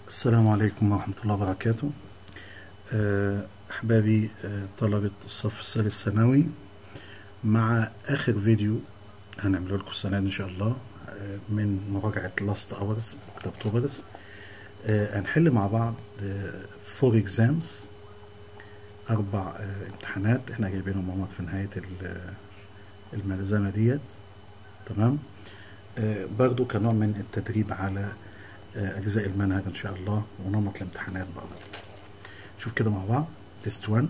السلام عليكم ورحمة الله وبركاته آه، أحبابي آه، طلبة الصف الثالث ثانوي مع آخر فيديو هنعمله لكم السنة دي إن شاء الله آه، من مراجعة لاست أورز كتاب توبرز هنحل مع بعض فور اكزامز أربع آه، امتحانات احنا جايبينهم مع بعض في نهاية ال- الملزمة ديت تمام آه، برضو كنوع من التدريب على آه، أجزاء المنهج إن شاء الله ونمط الامتحانات برضو شوف كده مع بعض test 1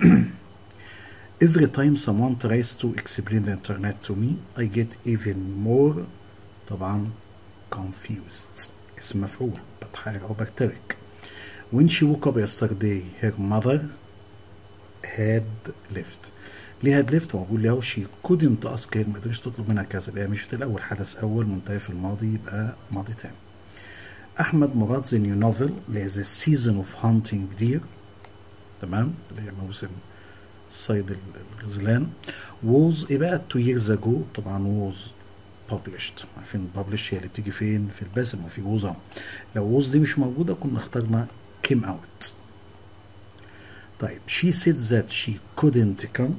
Every time someone tries to explain the internet to me I get even more طبعا confused اسم مفعول بتحير أو برتبك When she woke up yesterday her mother had left ليه had left هو بيقول له she couldn't ask her ما قدرش تطلب منها كذا يبقى مشيت الأول حدث أول منتهي في الماضي يبقى ماضي تام أحمد مراد the new novel اللي هي the season of hunting deer تمام اللي هي موسم صيد الغزلان was ايه بقى two years ago طبعا was published عارفين published هي اللي بتيجي فين في الباسم وفي was اهو لو was دي مش موجودة كنا اخترنا came out طيب she said that she couldn't come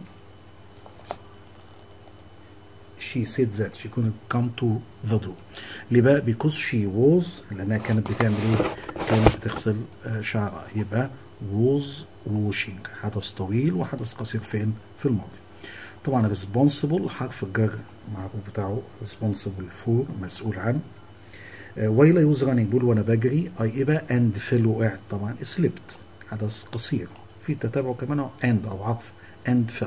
she said that she couldn't come to the door ليه بقى because she was لانها كانت بتعمل ايه كانت بتغسل آه، شعرها يبقى was washing حدث طويل وحدث قصير فين في الماضي طبعا responsible حرف الجر المعروف بتاعه responsible for مسؤول عن وايل اي was running بيقول وانا بجري اي ايه بقى and fell وقعت طبعا slept حدث قصير في تتابع كمان اهو and او عطف and fell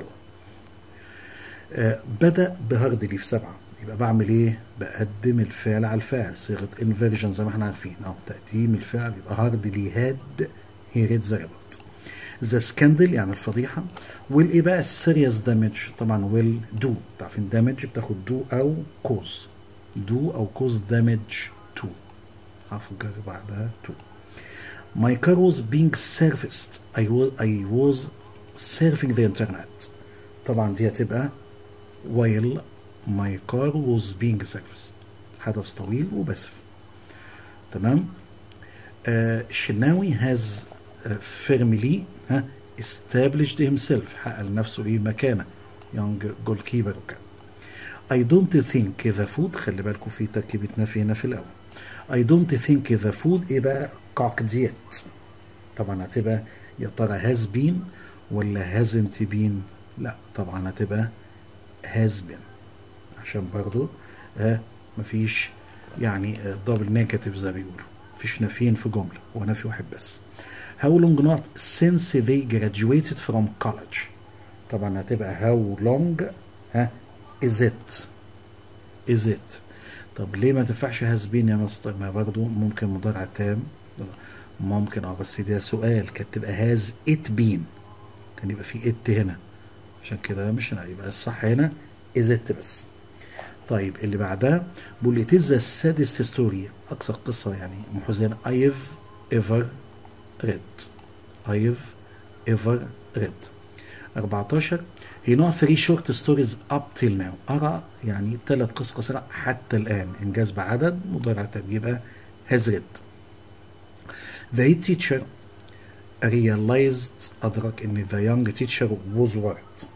آه، بدأ بهاردلي في سبعة يبقى بعمل ايه؟ بقدم الفعل على الفاعل صيغة انفيرجن زي ما احنا عارفين اهو تقديم الفعل يبقى هاردلي هاد هي ريد ذا ريبورت ذا سكاندل يعني الفضيحة ويل ايه بقى السيريس دامج طبعا ويل دو عارفين دامج بتاخد دو او كوز دو او كوز دامج تو حرف الجر بعدها تو My car was being serviced I was, I was surfing the internet طبعا دي هتبقى while my car was being serviced حدث طويل وبسف تمام آه الشناوي has uh, firmly ها established himself حقق لنفسه ايه مكانه young goalkeeper وكده I don't think the food خلي بالكم في تركيبة نفي هنا في الأول I don't think the food ايه بقى cooked yet طبعا هتبقى يا ترى has been ولا hasn't been لا طبعا هتبقى has been عشان برضو آه مفيش يعني دبل نيجاتيف زي ما بيقولوا مفيش نفيين في جملة هو نفي واحد بس how long not since they graduated from college طبعا هتبقى how long ها is it is it طب ليه ما تنفعش has been يا مستر ما برضو ممكن مضارع تام ممكن اه بس ده سؤال كانت تبقى has it been كان يبقى في it هنا عشان كده مش هنا يبقى الصح هنا is it بس طيب اللي بعدها بيقول it is the saddest story أكثر قصة يعني محزنة I've ever read I've ever read 14 he know three short stories up till now أرى يعني ثلاث قصص قصيرة حتى الآن إنجاز بعدد مضارع تام يبقى has read the head teacher realized أدرك إن the young teacher was worried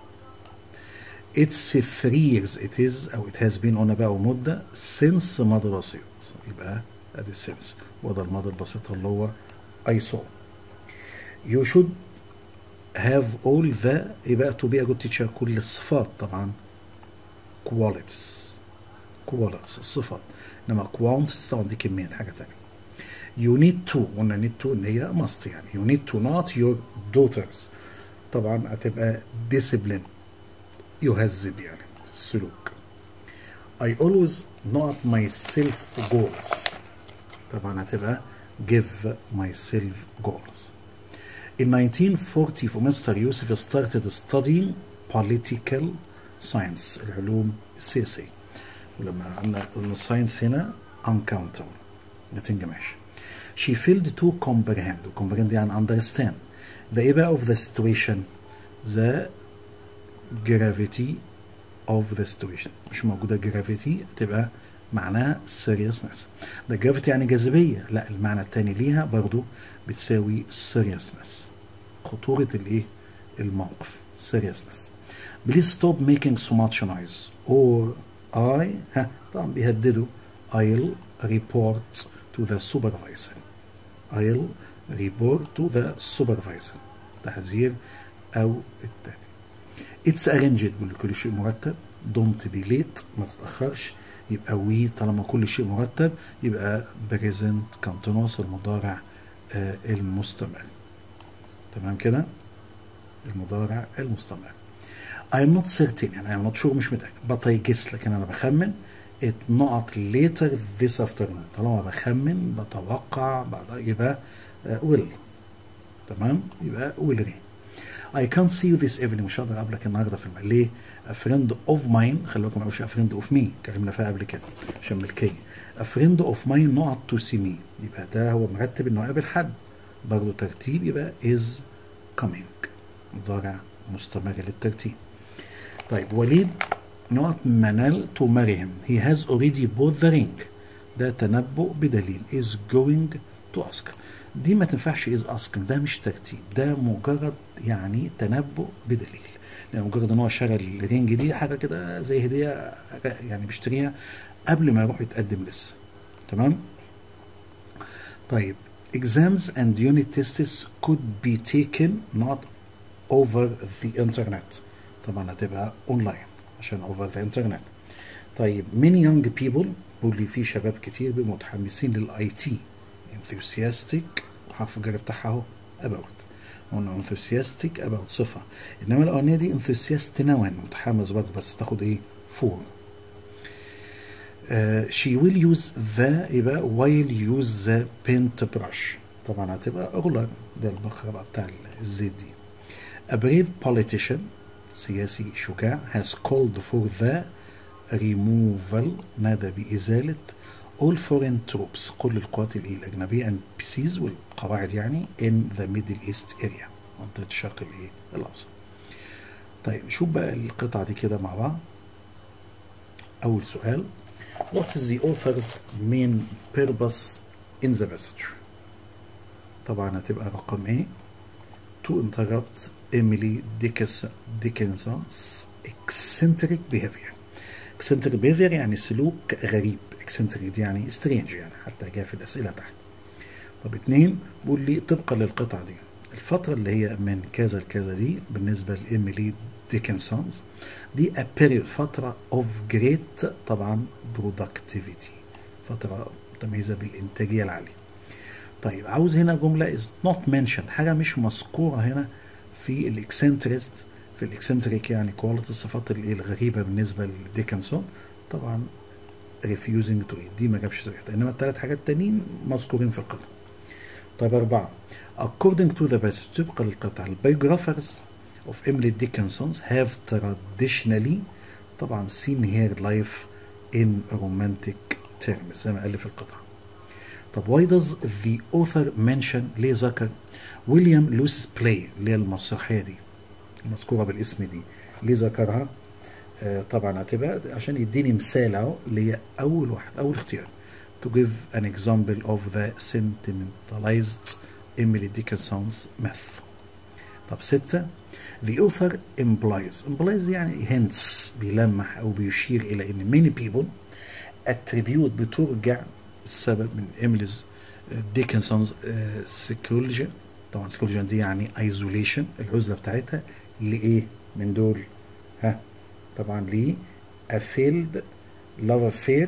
It's three years it is أو it has been قلنا بقى مدة since ماضي بسيط يبقى ادي since وده الماضي البسيط اللي هو I saw You should have all the يبقى to be a good teacher كل الصفات طبعا qualities qualities الصفات انما quantities طبعا دي كمية دي حاجة تانية You need to قلنا need to ان هي must يعني You need to not your daughters طبعا هتبقى discipline يهذب يعني السلوك I always not myself goals طبعا هتبقى give myself goals In 1940 مستر يوسف started studying political science العلوم السياسية ولما قلنا قلنا الساينس هنا uncountable ما تنجمعش She failed to comprehend comprehend يعني understand the ايه بقى of the situation the gravity of the situation مش موجودة gravity تبقى معناها seriousness ده gravity يعني جاذبية لا المعنى التاني ليها برضو بتساوي seriousness خطورة الايه الموقف seriousness please stop making so much noise or I ها طبعا بيهددوا I'll report to the supervisor I'll report to the supervisor تحذير أو التاني It's arranged بيقول كل شيء مرتب don't be late ما تتأخرش يبقى وي طالما كل شيء مرتب يبقى present continuous المضارع آه المستمر تمام كده المضارع المستمر I'm not certain يعني I'm not sure مش متأكد but I guess لكن أنا بخمن it not later this afternoon طالما بخمن بتوقع بعد يبقى uh, will تمام يبقى will rain I can't see you this evening مش هقدر اقابلك النهارده في المال ليه؟ A friend of mine خلي بالكم ما اقولش a friend of me اتكلمنا فيها قبل كده عشان ملكيه A friend of mine not to see me يبقى ده هو مرتب انه قابل حد برضه ترتيب يبقى is coming مضارع مستمر للترتيب طيب وليد not منال to marry him he has already bought the ring ده تنبؤ بدليل is going to ask دي ما تنفعش is asking ده مش ترتيب ده مجرد يعني تنبؤ بدليل يعني مجرد ان هو شرى الرينج دي حاجه كده زي هديه يعني بيشتريها قبل ما يروح يتقدم لسه تمام طيب exams and unit tests could be taken not over the internet طبعا هتبقى اونلاين عشان over the internet طيب many young people بيقول لي في شباب كتير بيبقوا متحمسين للاي تي enthusiastic وحرف الجر بتاعها اهو about قلنا enthusiastic about صفة انما الاغنية دي enthusiast نوعا متحمس برضه بس تاخد ايه for uh, she will use the يبقى while use the paint brush طبعا هتبقى اغلى ده البخرة بقى بتاع الزيت دي a brave politician سياسي شجاع has called for the removal نادى بإزالة all foreign troops كل القوات الأجنبية and PCs والقواعد يعني in the Middle East area منطقة الشرق الإيه الأوسط طيب شوف بقى القطعة دي كده مع بعض أول سؤال What is the author's main purpose in the passage طبعا هتبقى رقم ايه to interrupt Emily Dickinson's eccentric behavior eccentric behavior يعني سلوك غريب eccentric دي يعني strange يعني حتى جاء في الأسئلة تحت طب اتنين بيقول لي طبقا للقطعة دي الفترة اللي هي من كذا لكذا دي بالنسبة لإيميلي ديكنسونز دي a period فترة of great طبعا productivity فترة متميزة بالإنتاجية العالية طيب عاوز هنا جملة is not mentioned حاجة مش مذكورة هنا في الاكسنتريست في الاكسنتريك يعني كواليتي الصفات الغريبة بالنسبة لديكنسون طبعا refusing to eat دي ما جابش سيرتها انما الثلاث حاجات التانيين مذكورين في القطعة طيب أربعة according to the passage طبقا للقطعة البيوغرافرز of Emily Dickinson have traditionally طبعا seen her life in romantic terms زي ما قال في القطعة طب why does the author mention ليه ذكر ويليام لويس بلاي اللي هي المسرحية دي المذكورة بالاسم دي ليه ذكرها آه طبعا هتبقى عشان يديني مثال اهو اللي هي أول واحد أول اختيار to give an example of the sentimentalized Emily Dickinson's myth طب ستة the author implies implies يعني hints بيلمح أو بيشير إلى إن many people attribute بترجع السبب من إيميليز ديكنسونز سيكولوجي طبعا سيكولوجي دي يعني ايزوليشن العزله بتاعتها لايه من دول ها طبعا ل a failed love affair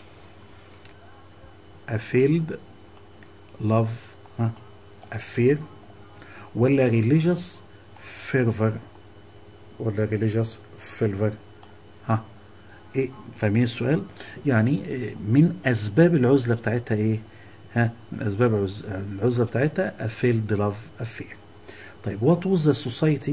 a failed love ها affair ولا religious fervor ولا religious fervor ها ايه فاهمين السؤال يعني من اسباب العزله بتاعتها ايه ها من اسباب العزله بتاعتها a failed love affair طيب what was the society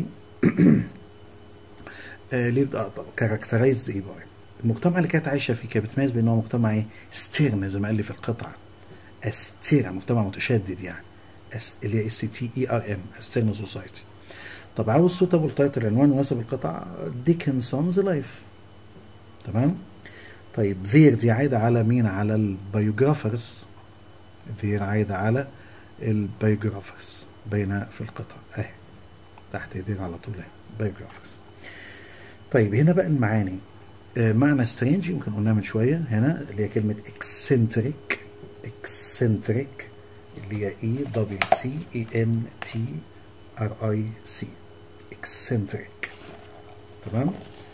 ليه كاركترايز ايه بقى المجتمع اللي كانت عايشه فيه كانت بتميز بان هو مجتمع ايه ستيرن زي ما قال لي في القطعه استيرن مجتمع متشدد يعني اللي هي اس تي اي ار ان استيرن سوسايتي طب عاوز سوتابل تايتل عنوان مناسب القطعه ديكنسونز لايف تمام طيب their دي عايدة على مين على البيوجرافرز their عايدة على البيوجرافرز باينة في القطعة اهي تحت ايدينا على طول اهي بيوجرافرز طيب هنا بقى المعاني آه معنى سترينج يمكن قلناها من شوية هنا اللي هي كلمة eccentric eccentric اللي هي E W C E N T R I C eccentric تمام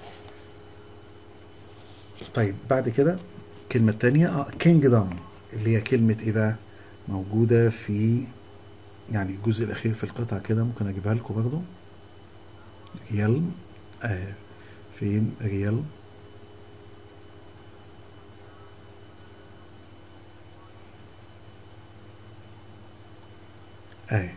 طيب بعد كده الكلمة التانية اه kingdom اللي هي كلمة ايه بقى موجودة في يعني الجزء الأخير في القطعة كده ممكن أجيبها لكم برضو ريال آه فين ريال اهي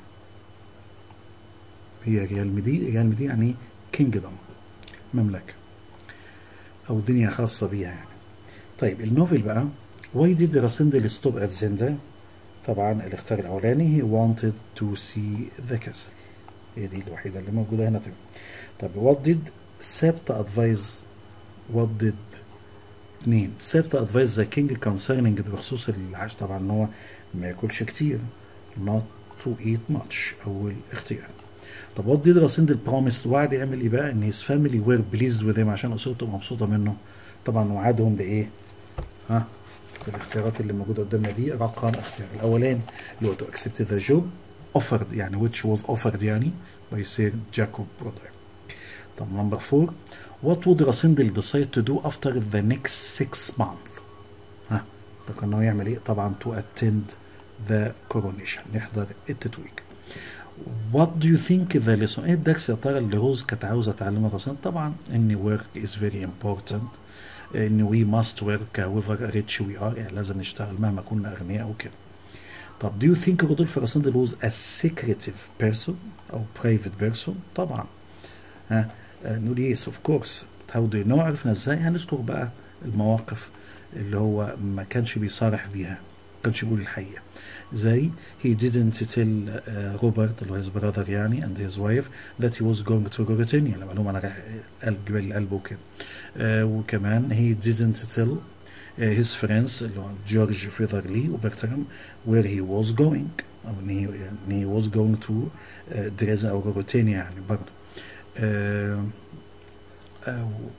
هي ريال مدي ريال مدي يعني كينجدم مملكة أو دنيا خاصة بيها يعني طيب النوفل بقى why did Rasindel stop at Zenda طبعا الاختيار الأولاني he wanted to see the castle هي دي الوحيدة اللي موجودة هنا تمام طب what did Septa advise what did اثنين Septa advise the king concerning بخصوص العيش طبعا ان هو ما ياكلش كتير not to eat much أول اختيار طب وات ديد راسندل بروميس وعد يعمل ايه بقى ان هيز فاميلي وير بليزد وذ عشان اسرته مبسوطه منه طبعا وعدهم بايه ها في الاختيارات اللي موجوده قدامنا دي رقم اختيار الاولاني اللي هو تو اكسبت ذا جوب اوفرد يعني which was offered يعني باي سير جاكوب برودر طب نمبر 4 what would راسندل decide to do after the next six months ها طب كان هو يعمل ايه طبعا to attend the coronation نحضر التتويج What do you think the lesson ايه الدرس يا ترى اللي روز كانت عاوزه تعلمه راسين طبعا ان work is very important ان we must work however rich we are يعني لازم نشتغل مهما كنا اغنياء وكده طب do you think رودولف راسندل was a secretive person او private person طبعا ها نقول yes of course how do you know عرفنا ازاي هنذكر بقى المواقف اللي هو ما كانش بيصارح بيها ما كانش بيقول الحقيقه زي he didn't tell uh, Robert اللي هو his brother يعني and his wife that he was going to Mauritania لما قال لهم انا رايح قلب جبال القلب وكده uh, وكمان he didn't tell uh, his friends اللي هو جورج فيذرلي وبرترام where he was going او ان he, ان he was going to uh, دريزا او موريتانيا يعني برضه uh, uh,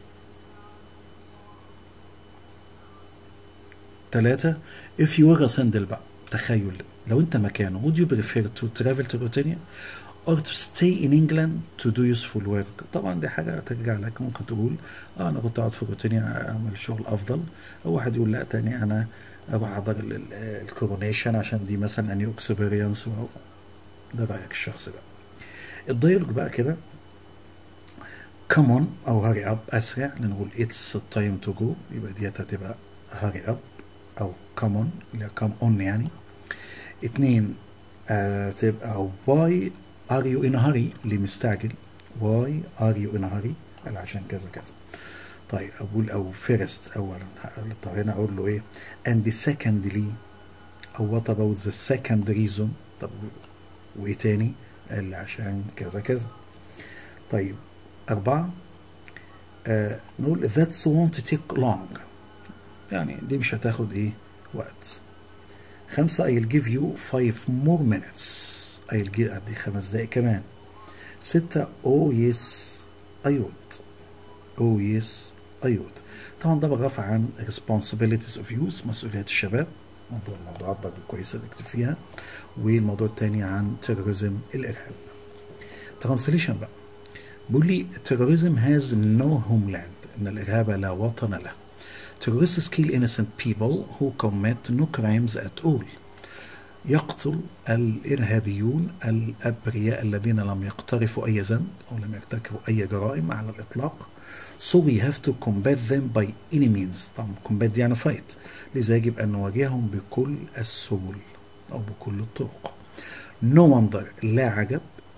ثلاثة if you were a sandal بقى تخيل لو انت مكانه would you prefer to travel to Britannia or to stay in England to do useful work طبعا دي حاجة ترجع لك ممكن تقول اه انا كنت اقعد في بريطانيا اعمل شغل افضل او واحد يقول لا تاني انا اروح احضر الكورونيشن عشان دي مثلا اني اكسبيرينس ده رايك الشخصي بقى الديالوج بقى كده come on او hurry up اسرع نقول it's time to go يبقى ديت هتبقى hurry up او come on اللي come on يعني اتنين آه تبقى why are you in a hurry اللي مستعجل why are you in a hurry قال عشان كذا كذا طيب اقول او first اولا طب هنا اقول له ايه and secondly او what about the second reason طب وايه تاني قال عشان كذا كذا طيب أربعة آه نقول that won't take long يعني دي مش هتاخد ايه وقت خمسة I'll give you five more minutes I'll give أدي خمس دقايق كمان ستة oh yes I would oh yes I would طبعا ده برفع عن responsibilities of youth مسؤوليات الشباب موضوع الموضوعات برضه كويسة تكتب فيها والموضوع التاني عن terrorism الإرهاب ترانسليشن بقى بيقول لي terrorism has no homeland إن الإرهاب لا وطن له terrorists kill innocent people who commit no crimes at all يقتل الإرهابيون الأبرياء الذين لم يقترفوا أي ذنب أو لم يرتكبوا أي جرائم على الإطلاق so we have to combat them by any means طبعا combat دي يعني fight لذا يجب أن نواجههم بكل السبل أو بكل الطرق no wonder لا عجب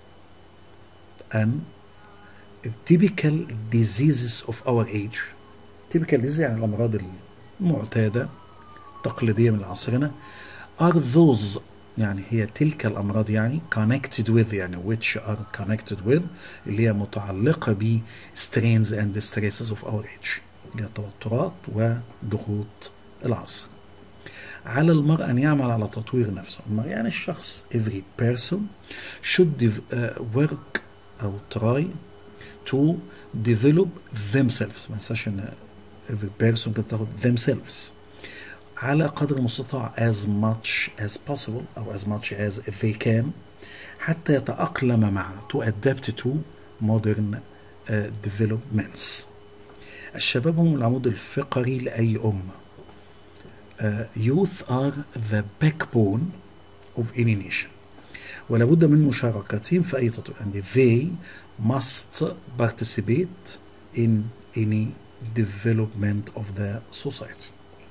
أن typical diseases of our age typical disease يعني الأمراض المعتادة التقليدية من عصرنا are those يعني هي تلك الأمراض يعني connected with يعني which are connected with اللي هي متعلقة ب strains and stresses of our age اللي هي التوترات وضغوط العصر على المرء أن يعمل على تطوير نفسه المرء يعني الشخص every person should dev- uh, work أو try to develop themselves ما ننساش ان every person كانت تاخد themselves على قدر المستطاع as much as possible أو as much as they can حتى يتأقلم مع to adapt to modern uh, developments الشباب هم العمود الفقري لأي أمة uh, youth are the backbone of any nation ولا بد من مشاركتهم في أي تطوير and they must participate in any development of the society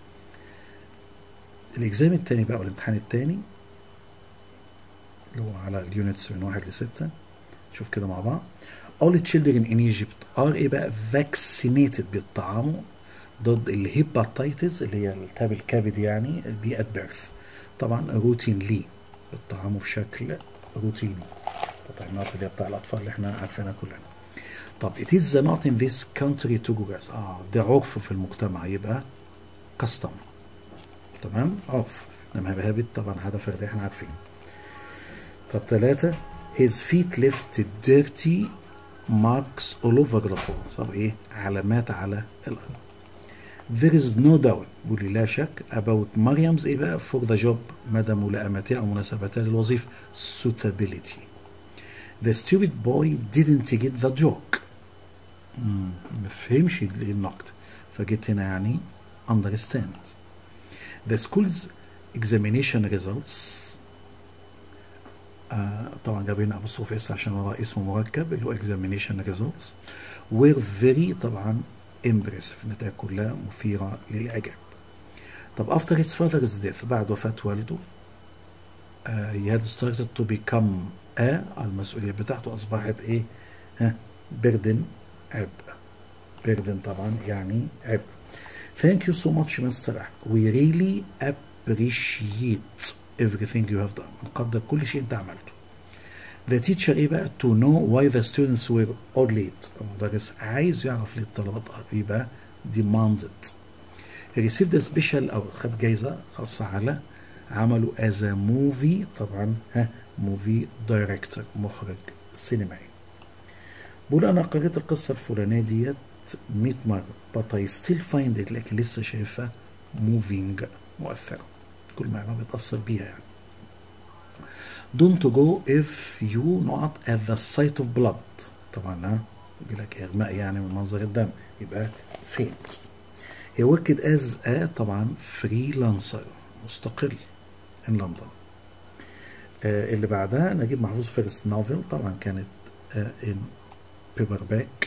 الإكزام الثاني بقى والامتحان الثاني اللي هو على اليونتس من واحد لستة نشوف كده مع بعض all children in Egypt are ايه بقى vaccinated بالطعام ضد الهيباتيتس اللي هي التهاب الكبد يعني بي at birth طبعا روتينلي بالطعام بشكل روتيني التطعيمات اللي هي بتاع الاطفال اللي احنا عارفينها كلنا طب it is not in this country to go guys اه ده عرف في المجتمع يبقى custom تمام عرف لما هيبقى هابت طبعا هدف فردي احنا عارفين طب ثلاثة his feet left dirty marks all over the floor طب ايه علامات على الارض there is no doubt بيقول لي لا شك about مريم's ايه بقى for the job مدى ملائمتها او مناسبتها للوظيفة suitability the stupid boy didn't get the joke مم، ما فهمش النقد فجيت هنا يعني understand the school's examination results آه طبعا جايبين ابوستروف اس عشان وراه اسمه مركب اللي هو examination results were very طبعا impressive النتائج كلها مثيرة للإعجاب طب after his father's death بعد وفاة والده آه he had started to become a المسؤولية بتاعته أصبحت إيه ها بردن عبء بردن طبعا يعني عبء Thank you so much Mr. Ahmed. We really appreciate everything you have done. نقدر كل شيء أنت عملته. The teacher إيه بقى to know why the students were all late. المدرس عايز يعرف ليه الطلبة يبقى demanded. He received a special أو خد جايزة خاصة على عمله as a movie طبعا ها movie director مخرج سينمائي. بقول أنا قريت القصة الفلانية ديت 100 مرة but I still find it لكن لسه شايفها moving مؤثرة كل ما يعمل بيتأثر بيها يعني don't go if you not at the sight of blood طبعا ها يقول لك إغماء يعني من منظر الدم يبقى faint he worked as a طبعا freelancer مستقل in London آه اللي بعدها نجيب محفوظ فيرست نوفل طبعا كانت آه in paperback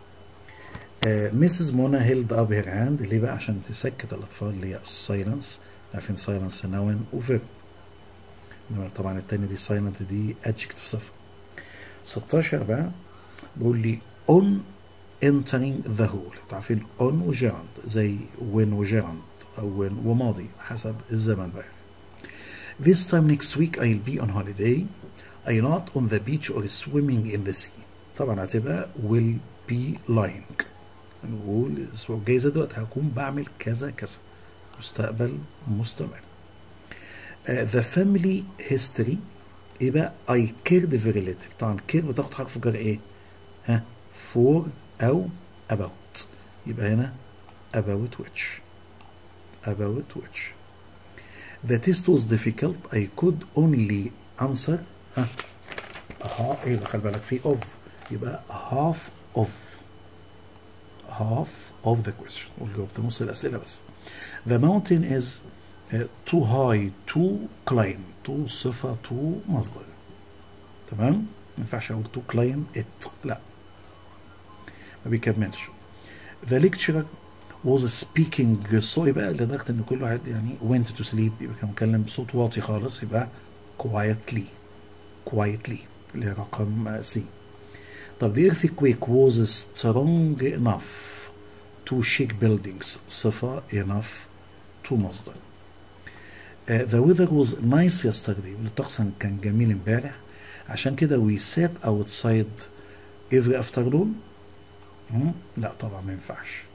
مسز منى هيلد اب هير هاند ليه بقى عشان تسكت الاطفال اللي هي السايلنس عارفين سايلنس نون وفير انما طبعا التاني دي سايلنت دي ادجكتيف صفر 16 بقى بيقول لي اون entering the hall عارفين اون وجيراند زي وين وجيراند او وين وماضي حسب الزمن بقى This time next week I'll be on holiday I not on the beach or swimming in the sea طبعا هتبقى will be lying نقول الاسبوع الجاي زي دلوقتي هكون بعمل كذا كذا مستقبل مستمر uh, the family history ايه بقى I cared very little طبعا care بتاخد حرف جر ايه ها for او about يبقى هنا about which about which the test was difficult I could only answer ها ها ايه خلي بالك في of يبقى half of half of the question وجاوبت نص الأسئلة بس the mountain is uh, too high to climb to صفة to مصدر تمام ما ينفعش أقول to climb it لا ما بيكملش the lecturer was speaking so يبقى لدرجة إن كل واحد يعني went to sleep يبقى كان متكلم بصوت واطي خالص يبقى quietly quietly اللي هي رقم سي طب the earthquake was strong enough to shake buildings صفة enough to مصدر uh, the weather was nice yesterday الطقس كان جميل امبارح عشان كده we sat outside every afternoon hmm? لا طبعا ما ينفعش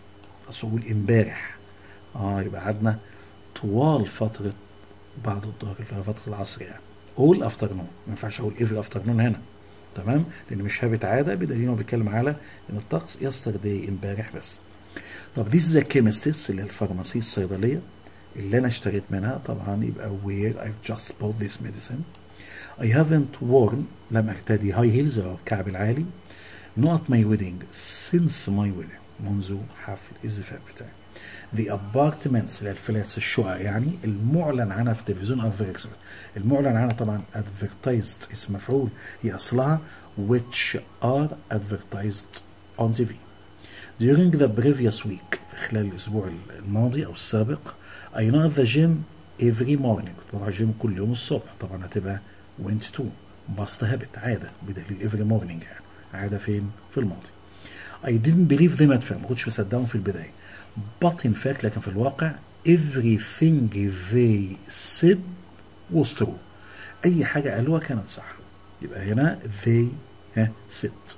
اصل اقول امبارح اه يبقى قعدنا طوال فتره بعد الظهر اللي هي فتره العصر يعني all afternoon ما ينفعش اقول every afternoon هنا تمام لان مش هابت عاده بدليل انه بيتكلم على ان الطقس yesterday امبارح بس طب this is a chemist اللي هي الفارماسي الصيدليه اللي انا اشتريت منها طبعا يبقى where I've just bought this medicine I haven't worn لم ارتدي هاي هيلز اللي هو الكعب العالي not my wedding since my wedding منذ حفل الزفاف بتاعي the apartments اللي هي الفلاتس الشقق يعني المعلن عنها في التلفزيون advertisement المعلن عنها طبعا advertised اسم مفعول هي اصلها which are advertised on TV during the previous week خلال الاسبوع الماضي او السابق I know the gym every morning كنت بروح الجيم كل يوم الصبح طبعا هتبقى went to must habit عادة بدليل every morning يعني عادة فين في الماضي I didn't believe them at first ما كنتش مصدقهم في البداية but in fact لكن في الواقع everything they said was true أي حاجة قالوها كانت صح يبقى هنا they ها said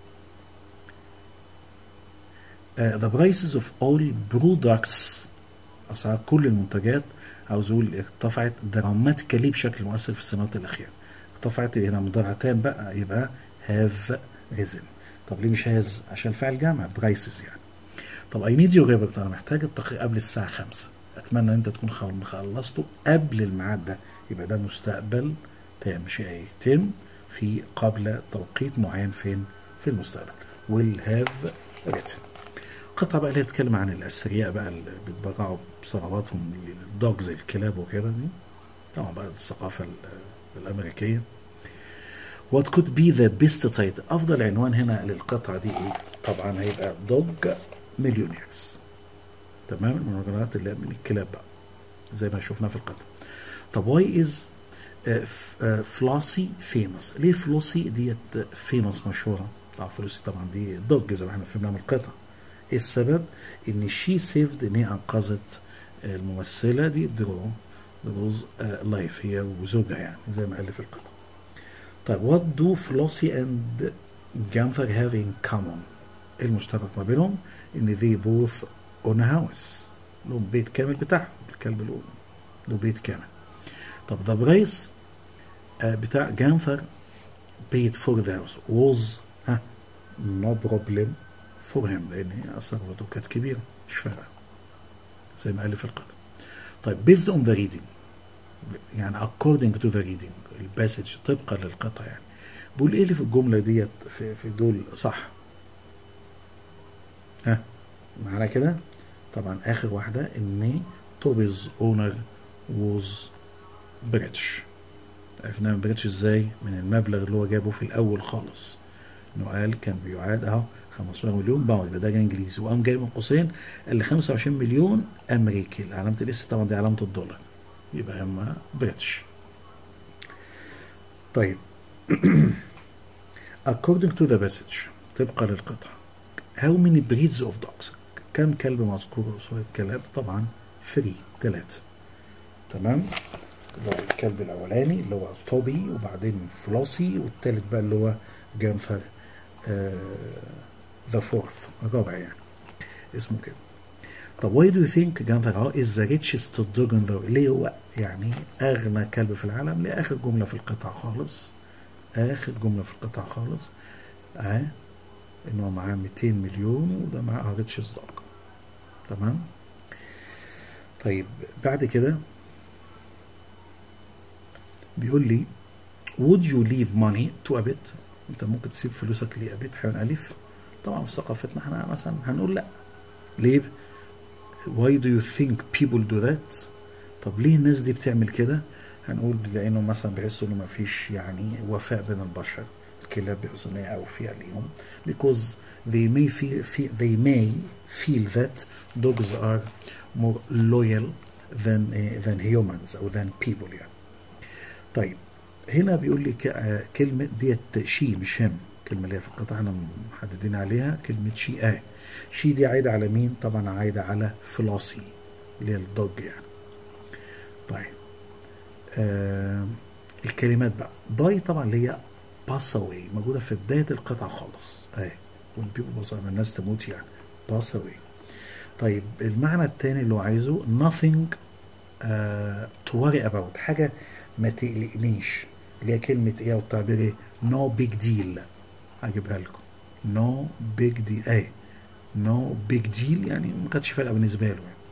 uh, the prices of all products أسعار كل المنتجات عاوز أقول ارتفعت دراماتيكالي بشكل مؤثر في السنوات الأخيرة ارتفعت هنا مضارعتان بقى يبقى have risen طب ليه مش هاز عشان فعل جمع برايسز يعني طب اي نيد يور ريبورت انا محتاج التقرير قبل الساعه 5 اتمنى ان انت تكون خلصته قبل الميعاد ده يبقى ده مستقبل تام شيء يتم في قبل توقيت معين فين في المستقبل will have written قطعة بقى اللي هي بتتكلم عن الأثرياء بقى اللي بيتبرعوا بثرواتهم للدوجز الكلاب وكده دي طبعا بقى الثقافة الأمريكية What could be the best title أفضل عنوان هنا للقطعة دي إيه؟ طبعا هيبقى دوج مليونيرز تمام المهرجانات اللي من الكلاب بقى زي ما شفنا في القطعة طب واي از فلوسي فيموس ليه فلوسي ديت فيموس مشهورة طبعا فلوسي طبعا دي دوج زي ما احنا فهمنا من القطعة ايه السبب ان شي سيفد ان هي انقذت الممثلة دي درو دروز لايف هي وزوجها يعني زي ما قال في القطعة طيب what do Flossie and Gunther have in common المشترك ما بينهم ان they both own a house لهم بيت كامل بتاعهم الكلب له له بيت كامل طب the price آه بتاع جانثر paid for the house was ها no problem for him لان هي ثروته كانت كبيره مش فارقه زي ما قال في القطع طيب based on the reading يعني according to the reading الباسج طبقا للقطع يعني بقول ايه اللي في الجمله ديت في, في دول صح ها معانا كده طبعا اخر واحده ان توبيز اونر ووز بريتش عرفنا من بريتش ازاي من المبلغ اللي هو جابه في الاول خالص انه قال كان بيعاد اهو 15 مليون باوند يبقى ده انجليزي وقام جاي من قوسين قال لي 25 مليون امريكي علامه الاس طبعا دي علامه الدولار يبقى هم بريتش طيب according to the passage طبقا للقطعة how many breeds of dogs كم كلب مذكور صورة كلاب طبعا 3 ثلاثة تمام اللي هو الكلب الأولاني اللي هو توبي وبعدين فلوسي والتالت بقى اللي هو جانفر ذا فورث الرابع يعني اسمه كده طب why do you think جانثر is the richest dog in the ليه هو يعني أغنى كلب في العالم ليه آخر جملة في القطعة خالص آخر جملة في القطعة خالص أهي إن هو معاه 200 مليون وده معاه richest dog تمام طيب بعد كده بيقول لي would you leave money to a pet انت ممكن تسيب فلوسك لأبيت حيوان أليف طبعا في ثقافتنا احنا مثلا هنقول لا ليه why do you think people do that طب ليه الناس دي بتعمل كده هنقول لانه مثلا بيحسوا انه ما فيش يعني وفاء بين البشر الكلاب بيحسوا ان هي اوفياء ليهم because they may feel, feel they may feel that dogs are more loyal than uh, than humans او than people يعني طيب هنا بيقول لي كلمة ديت شي مش هم الكلمة اللي هي في القطعة احنا محددين عليها كلمة شي اه شي دي عايدة على مين؟ طبعا عايدة على فلوسي اللي هي الدوج يعني طيب آه الكلمات بقى داي طبعا اللي هي باس اواي موجودة في بداية القطعة خالص اهي when people pass away الناس تموت يعني باس اواي طيب المعنى التاني اللي هو عايزه nothing uh, to worry about حاجة ما تقلقنيش اللي هي كلمة ايه او التعبير ايه no big deal هجيبها لكم no big deal ايه no big deal يعني ما كانتش فارقة بالنسبة له يعني.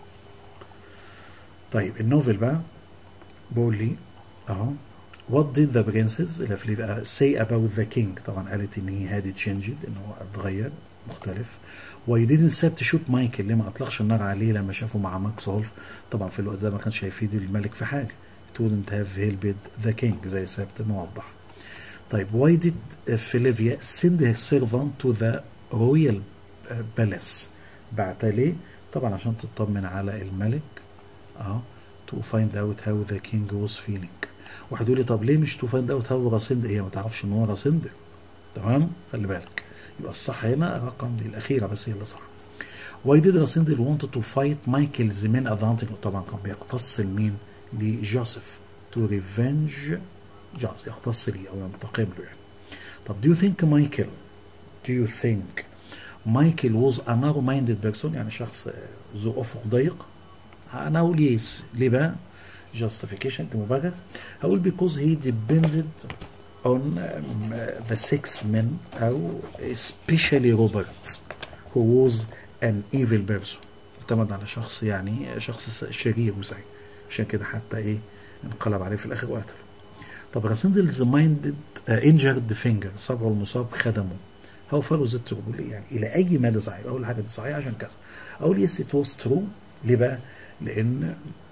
طيب النوفل بقى بيقول لي اهو What did the princess اللي في بقى say about the king طبعا قالت ان هي had changed ان هو اتغير مختلف Why didn't ساب تشوت مايكل ليه ما اطلقش النار عليه لما شافه مع ماكس هولف طبعا في الوقت ده ما كانش هيفيد الملك في حاجه It wouldn't have helped the king زي سابت موضح طيب why did فيليفيا send her servant to the royal palace بعت ليه طبعا عشان تطمن على الملك اه to find out how the king was feeling واحد يقول لي طب ليه مش to find out how راسند هي ما تعرفش ان هو راسند تمام خلي بالك يبقى الصح هنا رقم دي الأخيرة بس هي اللي صح. Why did Rasindel want to fight Michael's men at the hunting طبعا كان بيقتص لمين؟ لجوزيف to revenge جوزيف يقتص ليه أو ينتقم له يعني. طب do you think Michael do you think Michael was a narrow-minded person يعني شخص ذو أفق ضيق؟ أنا أقول يس ليه بقى؟ justification مبرر هقول because he depended on um, the six men أو especially Robert who was an evil person اعتمد على شخص يعني شخص شرير وسعي عشان كده حتى ايه انقلب عليه في الاخر وقتله طب راسندلز مايندد انجرد فينجر صبعه المصاب خدمه هو فارو زدت بقول يعني الى اي مدى صحيح اقول حاجه دي صحيحه عشان كذا اقول يس ات واز ترو ليه بقى؟ لان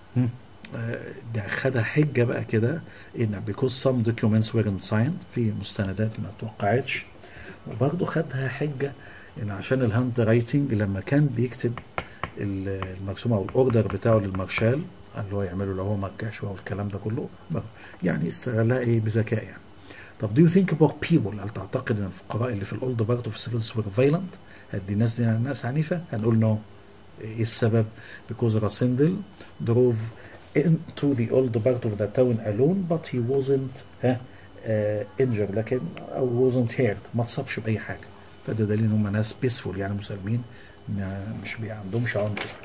ده خدها حجه بقى كده ان because some documents weren't signed في مستندات ما توقعتش وبرضه خدها حجه ان عشان الهاند رايتنج لما كان بيكتب المرسوم او الاوردر بتاعه للمارشال اللي هو يعمله لو هو ما رجعش والكلام ده كله يعني استغلها ايه بذكاء يعني طب do you think about people هل تعتقد ان الفقراء اللي في الاولد بارت اوف سيفلز were violent؟ هل دي ناس دي ناس عنيفه؟ هنقول نو no. ايه السبب؟ because راسندل drove into the old part of the town alone but he wasn't ها uh, injured لكن او wasn't hurt ما اتصابش باي حاجه فده دليل ان هم ناس بيسفول يعني مسالمين مش بي عندهمش عنف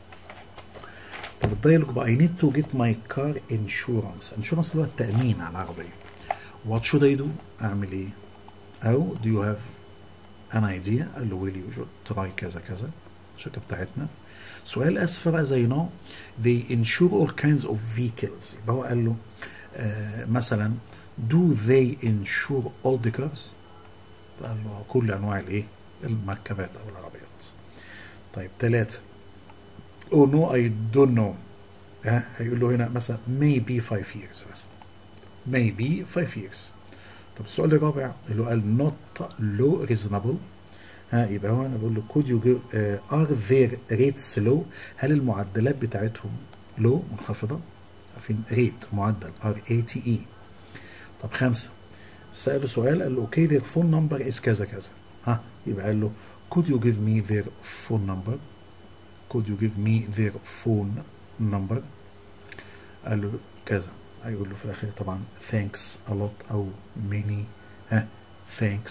طب الدايلوج بقى I need to get my car insurance insurance اللي هو التأمين على العربية what should I do أعمل إيه أو do you have an idea قال له will you should try كذا كذا الشركة بتاعتنا سؤال as far as I know they insure all kinds of vehicles يبقى هو قال له آه مثلا do they insure all the cars قال له كل انواع الايه المركبات او العربيات طيب ثلاثة oh no I don't know ها هيقول له هنا مثلا maybe five years مثلا maybe five years طب السؤال الرابع اللي هو قال not low reasonable ها يبقى هو انا بقول له could you give uh, are their rates low هل المعدلات بتاعتهم low منخفضة عارفين rate معدل R A T E طب خمسة سأله سؤال قال له اوكي their phone number is كذا كذا ها يبقى قال له could you give me their phone number could you give me their phone number قال له كذا هيقول له في الاخر طبعا thanks a lot او many ها thanks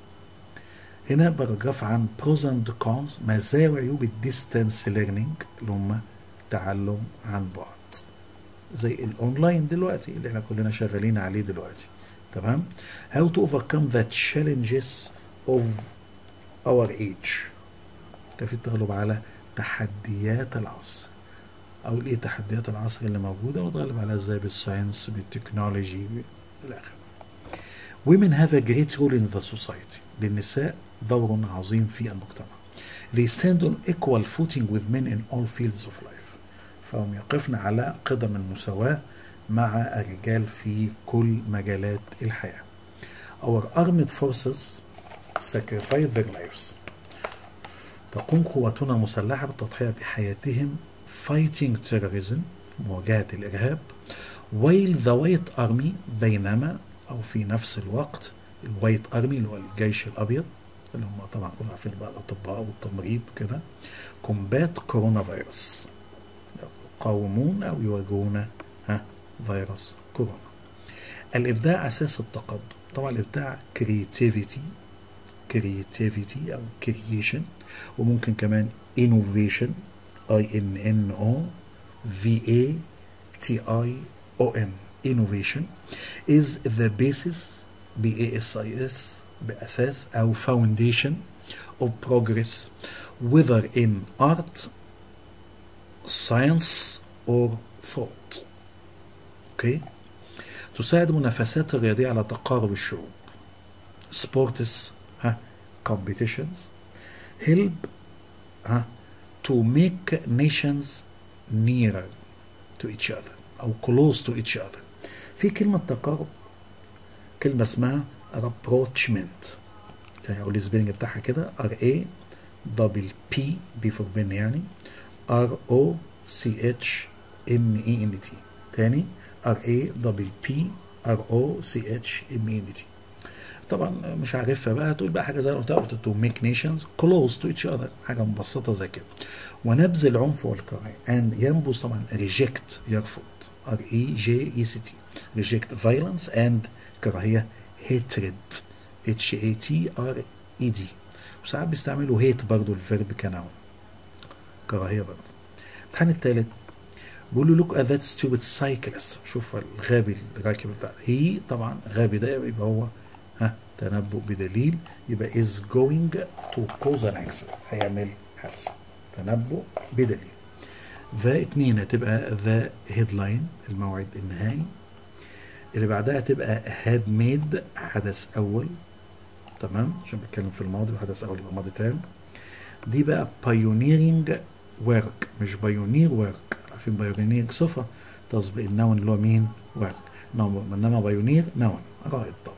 هنا باراجراف عن pros and cons مزايا وعيوب الديستانس ليرنينج اللي هم تعلم عن بعد زي الاونلاين دلوقتي اللي احنا كلنا شغالين عليه دلوقتي تمام how to overcome the challenges of our age كيف التغلب على تحديات العصر او ايه تحديات العصر اللي موجوده وتغلب عليها ازاي بالساينس بالتكنولوجي الى اخره women have a great role in the society للنساء دور عظيم في المجتمع they stand on equal footing with men in all fields of life فهم يقفن على قدم المساواة مع الرجال في كل مجالات الحياة our armed forces sacrifice their lives تقوم قواتنا المسلحة بالتضحية بحياتهم fighting terrorism مواجهة الإرهاب while the white army بينما أو في نفس الوقت الوايت ارمي اللي هو الجيش الابيض اللي هم طبعا كلنا عارفين بقى الاطباء والتمريض كده كومبات كورونا فيروس يقاومون او يواجهون ها فيروس كورونا الابداع اساس التقدم طبعا الابداع كرياتيفيتي كرياتيفيتي او كرييشن وممكن كمان انوفيشن I N N O V A T I O N innovation is the basis B A S I S بأساس أو foundation of progress whether in art science or thought اوكي تساعد منافسات الرياضية على تقارب الشعوب sports ها competitions help ها to make nations nearer to each other أو close to each other في كلمة تقارب كلمة اسمها rapprochement تاني أقول السبيلنج بتاعها كده R A دبل P B for Ben يعني R O C H M E N T تاني R A دبل P R O C H M E N T طبعا مش عارفها بقى تقول بقى حاجه زي ما قلت تو ميك نيشنز كلوز تو ايتش اذر حاجه مبسطه زي كده ونبذ العنف والكراهيه and ينبذ طبعا ريجكت يرفض ار اي جي اي سي تي ريجكت فايلنس اند كراهيه هيترد اتش اي تي ار اي دي وساعات بيستعملوا هيت برضو الفيرب كناون كراهيه برضو الامتحان الثالث بيقول له لوك ات ذات ستوبid سايكلست شوف الغبي اللي راكب بتاع هي طبعا غبي ده يبقى هو ها تنبؤ بدليل يبقى is going to cause an accident هيعمل حادثة تنبؤ بدليل ذا اتنين هتبقى ذا هيدلاين الموعد النهائي اللي بعدها هتبقى had made حدث أول تمام عشان بتكلم في الماضي وحدث أول يبقى ماضي تام دي بقى pioneering work مش pioneer work عارفين pioneering صفة تسبق النون اللي هو مين work انما بايونير نون رائد طبعا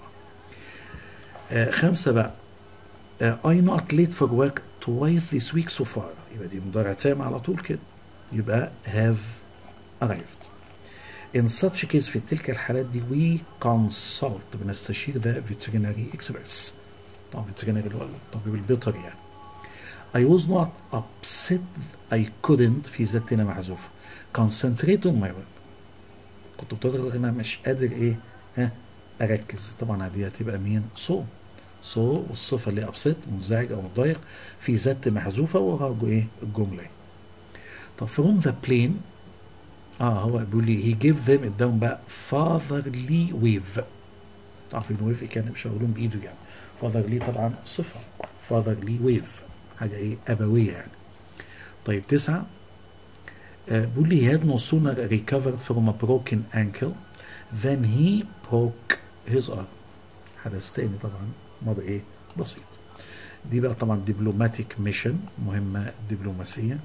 آه خمسة بقى آه I not late for work twice this week so far يبقى دي مضارع تام على طول كده يبقى have arrived in such case في تلك الحالات دي we consult بنستشير the veterinary experts طبعا veterinary اللي هو الطبيب البيطري يعني I was not upset I couldn't في ذات هنا محذوفة concentrate on my work كنت بتضغط ان انا مش قادر ايه ها اركز طبعا دي هتبقى مين سو سو والصفه اللي ابسط منزعج او متضايق في ذات محذوفه وراها ايه الجمله طب from the plane اه هو بيقول لي he gave them اداهم بقى fatherly wave عارفين ويف كان بيشاورون بايده يعني fatherly طبعا صفه fatherly wave حاجه ايه ابويه يعني طيب تسعه بيقول لي he had no sooner recovered from a broken ankle than he broke his arm حدث تاني طبعا ماضي ايه بسيط دي بقى طبعا دبلوماتيك ميشن مهمة دبلوماسية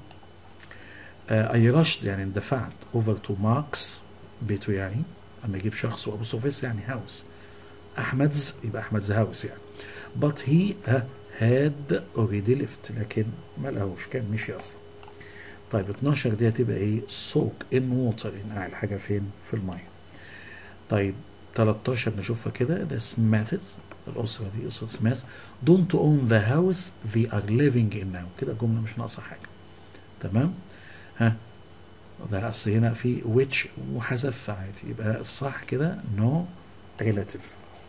اي رشد يعني اندفعت اوفر تو ماركس بيته يعني اما يجيب شخص وابوستروفيس يعني هاوس احمدز يبقى احمدز هاوس يعني but he had already left لكن ما لقاهوش كان مشي اصلا طيب 12 دي هتبقى ايه soak in water ينقع الحاجة فين في المية طيب 13 نشوفها كده ده سماثس الأسرة دي أسرة سماث don't own the house they are living in now كده جملة مش ناقصة حاجة تمام ها ده أصل هنا في which وحذف عادي يبقى الصح كده no relative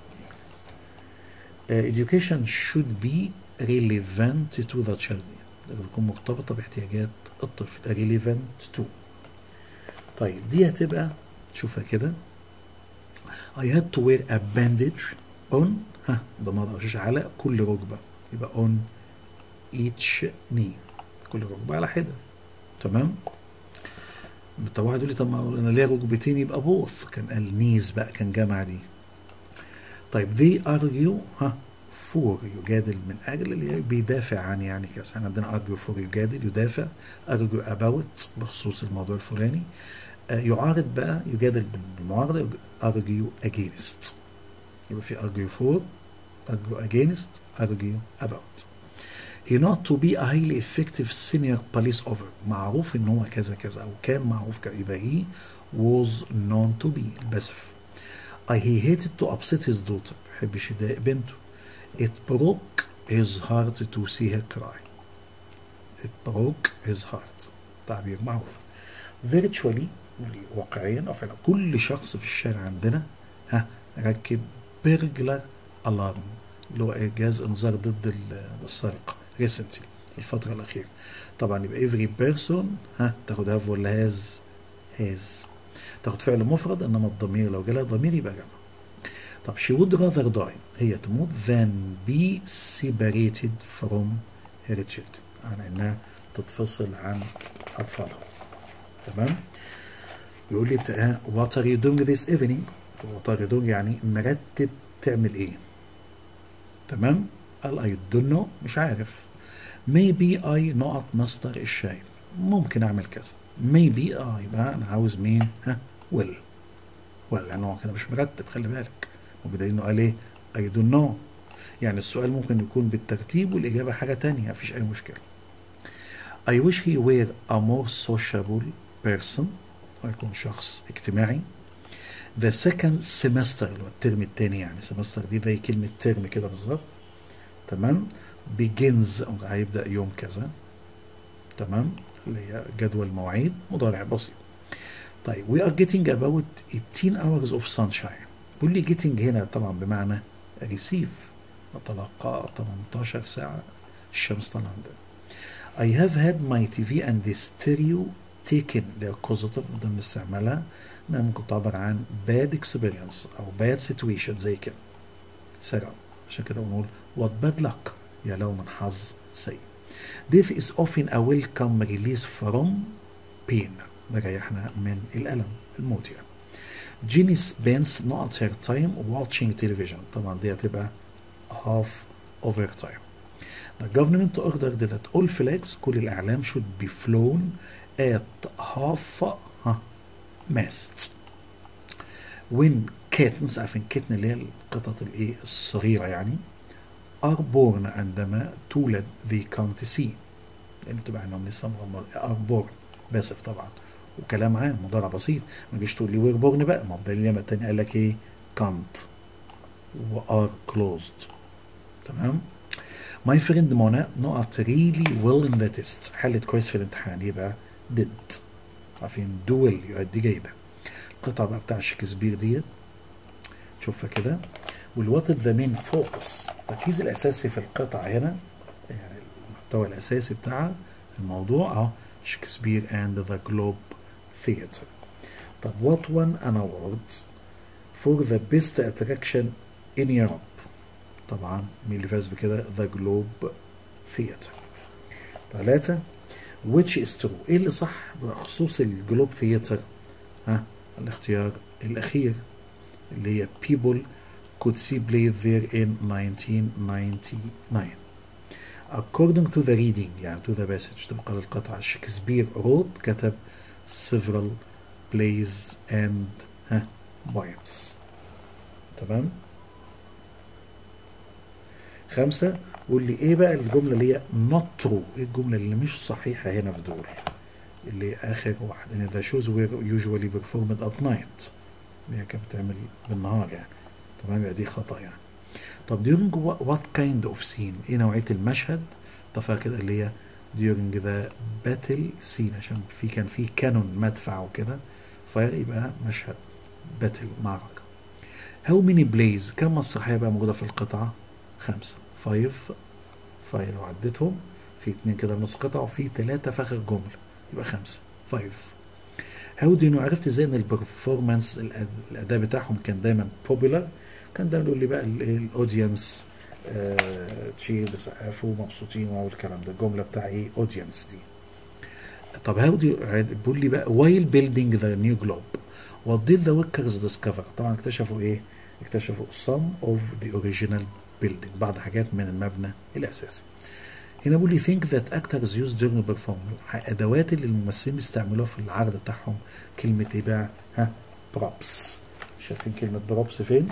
uh, education should be relevant to the child تكون مرتبطة باحتياجات الطفل relevant to طيب دي هتبقى شوفها كده I had to wear a bandage on ها ضماد أو شاشة على كل ركبة يبقى on each knee كل ركبة على حدة تمام طب واحد يقول لي طب ما انا ليا ركبتين يبقى بوث كان قال نيز بقى كان جمع دي طيب they argue ها فور يجادل من اجل اللي بيدافع عن يعني كذا احنا عندنا argue فور يجادل يدافع argue about بخصوص الموضوع الفلاني آه يعارض بقى يجادل بالمعارضه argue against يبقى في argue for argue against argue about he not to be a highly effective senior police officer معروف ان هو كذا كذا او كان معروف كذا يبقى he was known to be البسف I he hated to upset his daughter ما بيحبش يضايق بنته It broke his heart to see her cry. It broke his heart. تعبير معروف. Virtually واقعيا أو فعلا كل شخص في الشارع عندنا ها ركب بيرجلر ألارم اللي هو جهاز إنذار ضد السرقة recently الفترة الأخيرة طبعا يبقى every person ها تاخد have ولا has has تاخد فعل مفرد انما الضمير لو جالها ضمير يبقى جمع طب she would rather die هي تموت than be separated from her children عن انها تتفصل عن اطفالها تمام بيقول لي بتاع what are you doing this evening what are you doing يعني مرتب تعمل ايه تمام قال I don't know مش عارف maybe I نقط مصدر الشاي ممكن اعمل كذا maybe اه يبقى انا عاوز مين ها will well لانه هو كده مش مرتب خلي بالك وبدليل انه قال ايه I don't know يعني السؤال ممكن يكون بالترتيب والإجابة حاجة تانية مفيش أي مشكلة I wish he were a more sociable person ويكون شخص اجتماعي The second semester اللي هو الترم التاني يعني semester دي زي كلمة ترم كده بالظبط تمام begins أو هيبدأ يوم كذا تمام اللي هي جدول مواعيد مضارع بسيط طيب we are getting about 18 hours of sunshine بيقول لي getting هنا طبعا بمعنى receive نتلقى 18 ساعة الشمس طالعة عندنا I have had my TV and the stereo taken اللي هي positive ضمن استعمالها انها ممكن تعبر عن bad experience او bad situation زي كده سرع عشان كده بنقول what bad luck يا لو من حظ سيء Death is often a welcome release from pain مريحنا من الألم الموت يعني Jenny spends not her time watching television طبعا دي هتبقى half over time The government ordered that all flags كل الأعلام should be flown at half ها mast when kittens عارفين kitten اللي هي القطط الايه الصغيرة يعني are born عندما تولد they can't see لأن بتبقى عندهم لسه مغمض are born باسف طبعا وكلام عام مضارع بسيط ما تجيش تقول لي وير بورن بقى ما هو بدليل اليوم التاني قال لك ايه can't و are closed تمام My friend منى not really well in the test حلت كويس في الامتحان يبقى did عارفين دول يؤدي جيدة القطعة بقى بتاع شكسبير ديت تشوفها كده والوات ذا مين فوكس التركيز الأساسي في القطعة هنا يعني المحتوى الأساسي بتاعها الموضوع اهو شكسبير and the Globe Theatre طب what won an award for the best attraction in Europe طبعا مين اللي فاز بكده The Globe Theatre ثلاثة which is true ايه اللي صح بخصوص الجلوب ثياتر ها الاختيار الاخير اللي هي people could see play there in 1999 according to the reading يعني to the passage تبقى للقطعة شكسبير wrote كتب several plays and ها poems تمام خمسة قول لي ايه بقى الجملة اللي هي not true ايه الجملة اللي مش صحيحة هنا في دول اللي هي اخر واحد ان the shows were usually performed at night اللي هي كانت بتعمل بالنهار يعني تمام يبقى دي خطأ يعني طب during what kind of scene ايه نوعية المشهد اتفق كده اللي هي during the battle scene عشان في كان في كانون مدفع وكده فيبقى مشهد باتل معركة how many plays كم مسرحية بقى موجودة في القطعة خمسة فايف فايف لو عديتهم في اتنين كده نص قطعة وفي تلاتة في آخر جملة يبقى خمسة فايف هاو دي عرفت ازاي ان البرفورمانس الاداء بتاعهم كان دايما بوبولار كان دايما يقول لي بقى الاودينس تشير بيسقفوا مبسوطين والكلام ده الجمله بتاع ايه اودينس دي طب هاو دي بيقول لي بقى while building the new globe what did the workers discover طبعا اكتشفوا ايه اكتشفوا some of the original building بعض حاجات من المبنى الاساسي هنا بيقول لي think that actors use during performance ادوات اللي الممثلين بيستعملوها في العرض بتاعهم كلمه ايه بقى ها props شايفين كلمه props فين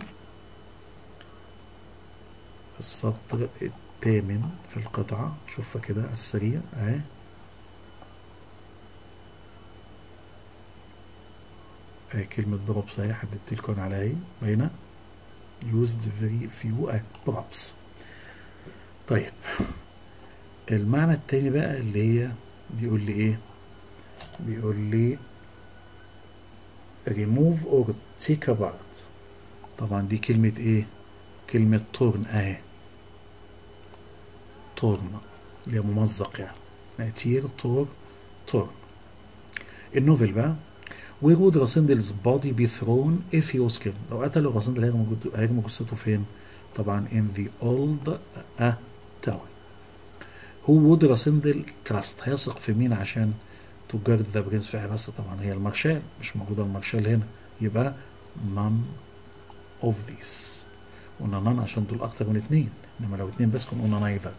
في السطر الثامن في القطعه شوفها كده على السريع اهي اهي كلمه props اهي حددت لكم عليها ايه باينه used very few props طيب المعنى التاني بقى اللي هي بيقول لي ايه بيقول لي remove or take apart طبعا دي كلمة ايه كلمة torn اهي torn اللي هي ممزق يعني تير تور تور النوفل بقى Where would Rasendel's body be thrown if he was killed؟ لو قتلوا راسندل هيرموا جد- هيرموا جثته فين؟ طبعا in the old uh, tower. Who would Rasendel trust؟ هيثق في مين عشان to guard the prince في حراسة طبعا هي المارشال مش موجودة المارشال هنا يبقى none of these قلنا none عشان دول أكتر من اتنين إنما لو اتنين بس كنا قلنا neither.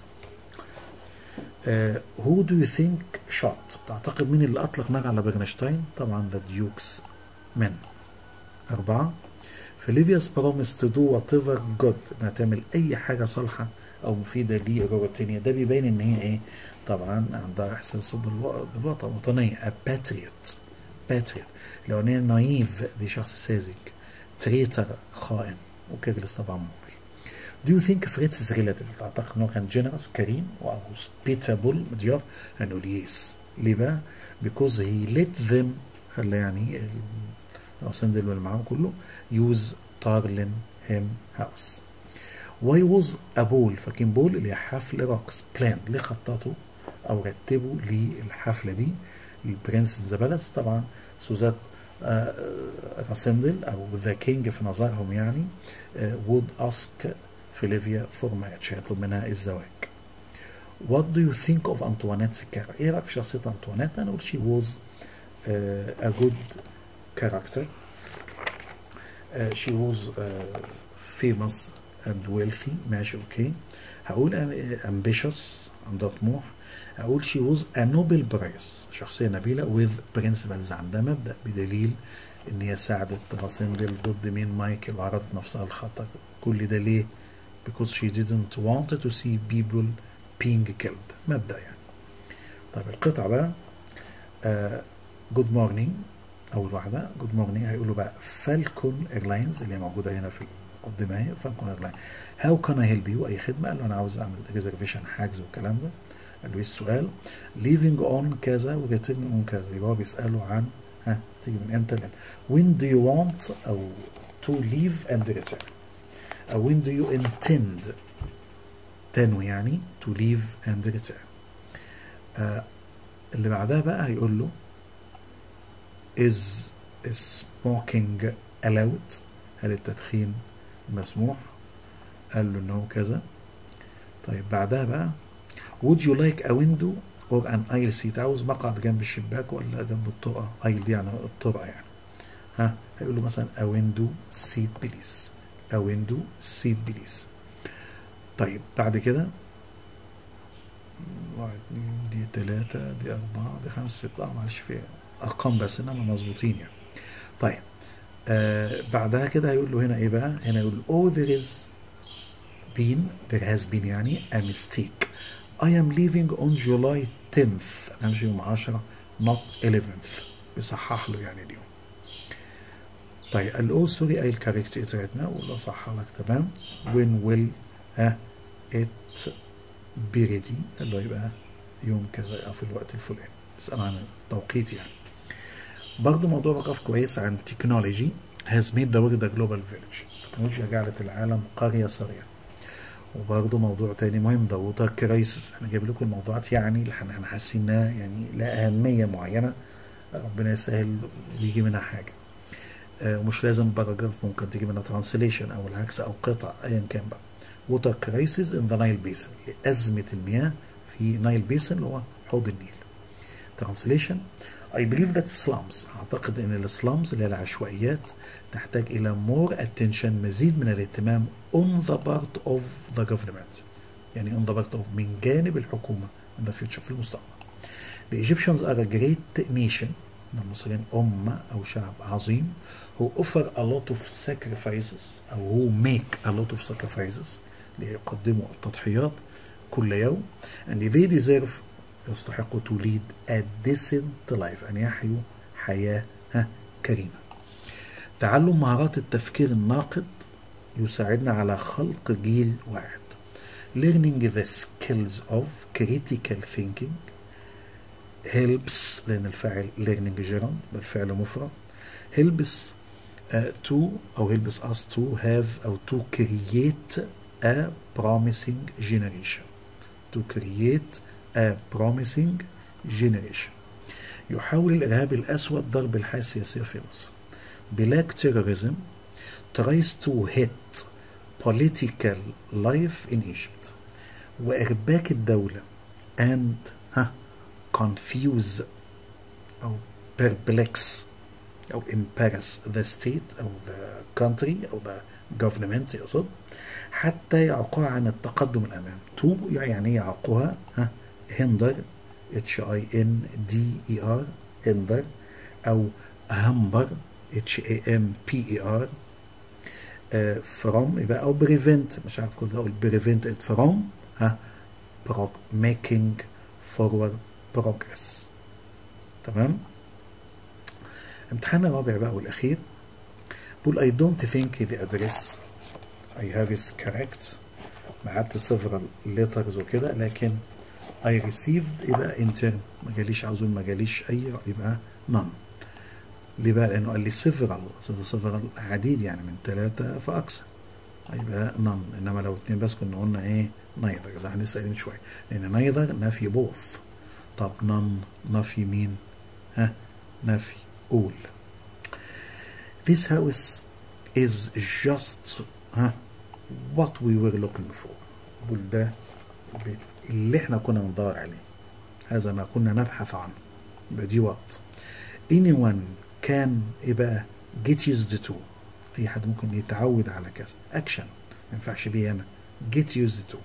Uh, who do you think shot؟ تعتقد مين اللي أطلق نار على برنشتاين؟ طبعا the Duke's men. أربعة فليفيا's promise to do whatever good إنها تعمل أي حاجة صالحة أو مفيدة لروتينيا ده بيبين إن هي إيه؟ طبعا عندها إحساس بالو- بالوطن وطنية a patriot patriot لو إن هي نايف دي شخص ساذج تريتر خائن وكيرلس طبعا ممكن Do you think Fritz is relative؟ تعتقد انه كان generous كريم و hospitable مضياف؟ هنقول يس ليه بقى؟ because he let them خلى يعني الراسندل اللي معاهم كله use Tarlin him house. Why was a ball فاكرين بول اللي هي حفل رقص plan ليه خططوا او رتبوا للحفله دي البرنس ذا بالاس طبعا سوزات آه، راسندل او ذا كينج في نظرهم يعني آه، would ask فيليفيا for marriage هيطلب منها الزواج. What do you think of Antoinette's character؟ ايه رايك في شخصية انطوانيت؟ انا اقول she was uh, a good character. Uh, she was uh, famous and wealthy ماشي اوكي. هقول uh, ambitious عندها طموح. هقول she was a noble prize شخصية نبيلة with principles عندها مبدأ بدليل ان هي ساعدت راسندل ضد مين مايكل وعرضت نفسها للخطر كل ده ليه؟ because she didn't want to see people being killed مبدأ يعني طيب القطعة بقى آه good morning أول واحدة good morning هيقولوا بقى فالكون ايرلاينز اللي هي موجودة هنا في المقدمة اهي فالكون ايرلاينز هاو كان اي هيلب يو أي خدمة قال له أنا عاوز أعمل ريزرفيشن حجز والكلام ده قال له ايه السؤال leaving on كذا و returning on كذا يبقى هو بيسأله عن ها تيجي من امتى لامتى when do you want أو to leave and return أو when do you intend تنوي يعني to leave and return آه اللي بعدها بقى هيقول له is smoking allowed هل التدخين مسموح قال له انه كذا طيب بعدها بقى would you like a window or an aisle seat عاوز مقعد جنب الشباك ولا جنب الطرقة aisle دي يعني الطرقة يعني ها هيقول له مثلا a window seat please a window seat please طيب بعد كده واحد اتنين دي تلاتة دي أربعة دي خمسة ستة آه معلش في أرقام بس إنما مظبوطين يعني طيب آه بعدها كده هيقول له هنا إيه بقى؟ هنا يقول oh there is been there has been يعني a mistake I am leaving on July 10th أنا همشي يوم 10 not 11th بيصحح له يعني اليوم طيب قال له oh sorry I correct it right now والله صح لك تمام when will uh, it be ready قال له يبقى يوم كذا أو في الوقت الفلاني بيسأل عن التوقيت يعني برضه موضوع مقاف كويس عن تكنولوجي has made the world a global village التكنولوجيا جعلت العالم قرية صغيرة وبرضه موضوع تاني مهم ده ووتر كرايسس انا جايب لكم الموضوعات يعني اللي احنا حاسين انها يعني لها اهميه معينه ربنا يسهل ويجي منها حاجه آه ومش لازم باراجراف ممكن تيجي منها ترانسليشن او العكس او قطع ايا كان بقى ووتر كرايسس ان ذا نايل بيسن ازمه المياه في نايل بيسن اللي هو حوض النيل ترانسليشن I believe that slums أعتقد أن السلامز اللي هي العشوائيات تحتاج إلى more attention مزيد من الاهتمام on the part of the government يعني on the part of من جانب الحكومة in the future في المستقبل The Egyptians are a great nation المصريين أمة أو شعب عظيم who offer a lot of sacrifices أو who make a lot of sacrifices ليقدموا التضحيات كل يوم and they deserve يستحقوا to lead a decent life أن يحيوا حياة كريمة تعلم مهارات التفكير الناقد يساعدنا على خلق جيل واحد learning the skills of critical thinking helps لأن الفاعل learning جيران بالفعل مفرد helps uh, to أو helps us to have أو to create a promising generation to create a promising generation يحاول الإرهاب الأسود ضرب الحياة السياسية في مصر black terrorism tries to hit political life in Egypt وإرباك الدولة and ها confuse أو perplex أو embarrass the state أو the country أو the government يقصد حتى يعوقها عن التقدم الأمام to يعني يعوقها ها hinder H I N D E R hinder أو hamper H A M P E R uh, from يبقى أو prevent مش عارف كل أقول prevent it from ها pro- making forward progress تمام امتحان الرابع بقى والأخير بقول I don't think the address I have is correct بعت several letters وكده لكن I received يبقى intern ما جاليش عاوزون ما جاليش أي يبقى none ليه بقى؟ لأنه قال لي several several عديد يعني من ثلاثة فأكثر يبقى none إنما لو اتنين بس كنا قلنا إيه neither زي ما لسه قايلين من شوية لأن neither نفي both طب none نفي مين؟ ها نفي all This house is just ها what we were looking for بقول ده بيت اللي احنا كنا بندور عليه هذا ما كنا نبحث عنه يبقى دي وات anyone can ايه بقى get used to اي حد ممكن يتعود على كذا اكشن ما ينفعش بيه انا get used to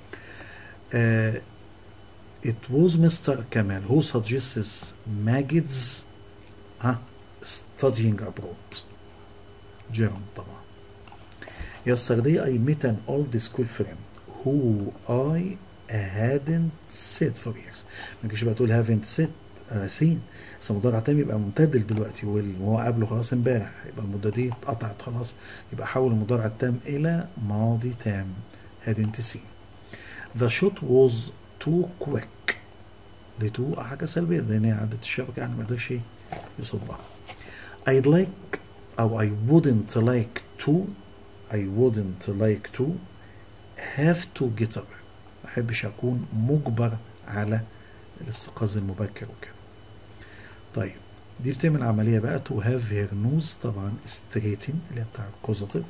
uh, it was Mr. Kamal who suggests Magid's ها studying abroad German طبعا Yesterday I met an old school friend who I hadn't seen for years ما تجيش بقى تقول haven't seen uh, seen بس المضارع تام يبقى ممتدل دلوقتي وهو قبله خلاص امبارح يبقى المدة دي اتقطعت خلاص يبقى حول المضارع التام إلى ماضي تام hadn't seen The shot was too quick دي تو حاجة سلبية لأن هي عدت الشبكة يعني ما قدرش يصدها I'd like أو I wouldn't like to I wouldn't like to have to get up ما أحبش أكون مجبر على الاستيقاظ المبكر وكده طيب دي بتعمل عملية بقى to have her nose طبعا straighten اللي هي بتاع الكوزاتيف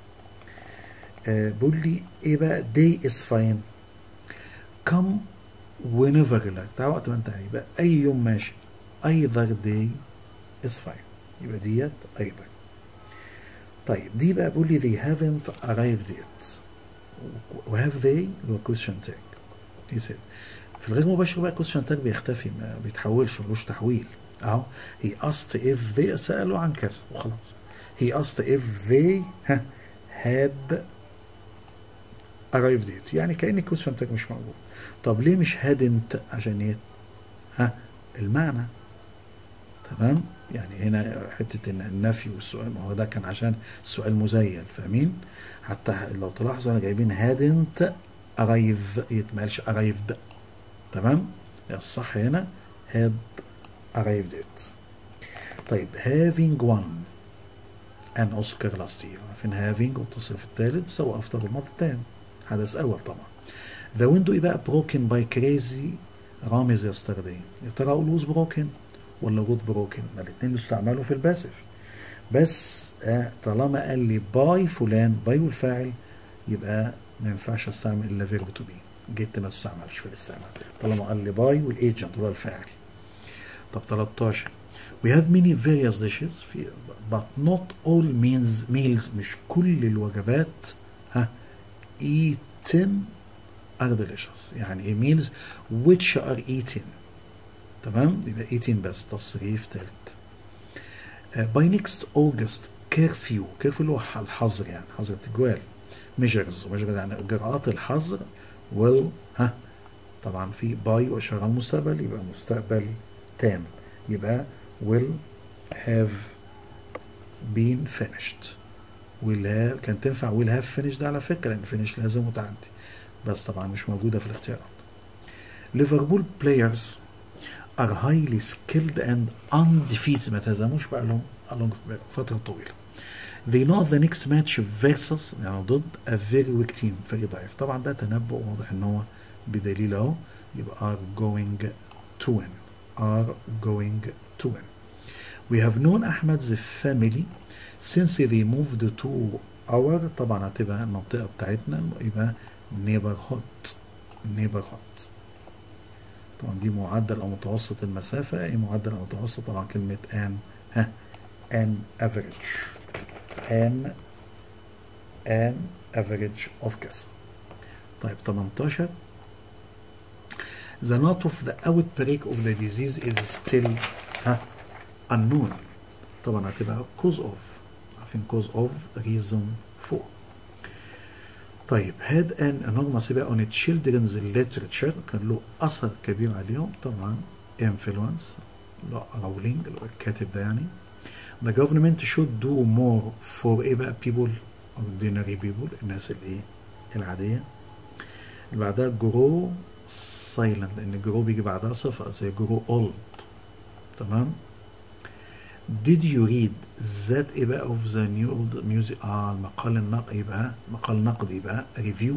آه بيقول لي ايه بقى day is fine come whenever you like تعال وقت ما انت عايز يبقى اي يوم ماشي either day is fine يبقى ديت ايضا طيب دي بقى بيقول لي they haven't arrived yet وهاف they اللي هو question tag he said في الغير مباشر بقى question tag بيختفي ما بيتحولش ملوش تحويل اهو he asked if they سألوا عن كذا وخلاص he asked if they ها had arrived yet يعني كأن question tag مش موجود طب ليه مش hadn't عشان ايه ها المعنى تمام يعني هنا حتة ان النفي والسؤال ما هو ده كان عشان السؤال مزيل فاهمين حتى لو تلاحظوا انا جايبين hadn't arrive يتمالش arrived تمام الصح هنا had arrived it طيب having won an Oscar last year عارفين having والتصريف الثالث سواء أفضل الماضي التام حدث أول طبعا the window إيه بقى broken by crazy رامز yesterday يا ترى أقول was broken ولا good broken ما الاثنين بيستعملوا في الباسف بس آه طالما قال لي باي فلان باي والفاعل يبقى ما ينفعش استعمل الا فيرب تو بي جيت ما تستعملش في الاستعمال طالما قال لي باي والايجنت هو الفاعل طب 13 we have many various dishes في but not all meals meals مش كل الوجبات ها eaten are delicious يعني ايه meals which are eaten تمام يبقى eating بس تصريف تالت uh, by next August curfew curfew اللي هو الحظر يعني حظر التجوال measures measures يعني اجراءات الحظر will ها طبعا في باي واشاره المستقبل يبقى مستقبل تام يبقى will have been finished will have كان تنفع will have finished على فكره لان finish لازم متعدي بس طبعا مش موجوده في الاختيارات ليفربول players are highly skilled and undefeated ما تهزموش بقى لهم along فتره طويله they know the next match versus يعني ضد a very weak team فريق ضعيف طبعا ده تنبؤ واضح ان هو بدليل اهو يبقى are going to win are going to win we have known Ahmed's family since they moved to our طبعا هتبقى المنطقة بتاعتنا يبقى neighborhood neighborhood طبعا دي معدل او متوسط المسافة ايه معدل او متوسط طبعا كلمة an ها an average an an average of كذا طيب 18 The note of the outbreak of the disease is still ها unknown طبعا هتبقى cause of عارفين cause of reason for طيب had an enormous بقى on children's literature كان له أثر كبير عليهم طبعا influence لا رولينج اللي هو الكاتب ده يعني the government should do more for ايه بقى people ordinary people الناس الايه العادية اللي بعدها grow silent لأن grow بيجي بعدها صفة زي grow old تمام Did you read that ايه بقى of the new old music اه المقال النقدي يبقى مقال نقدي يبقى review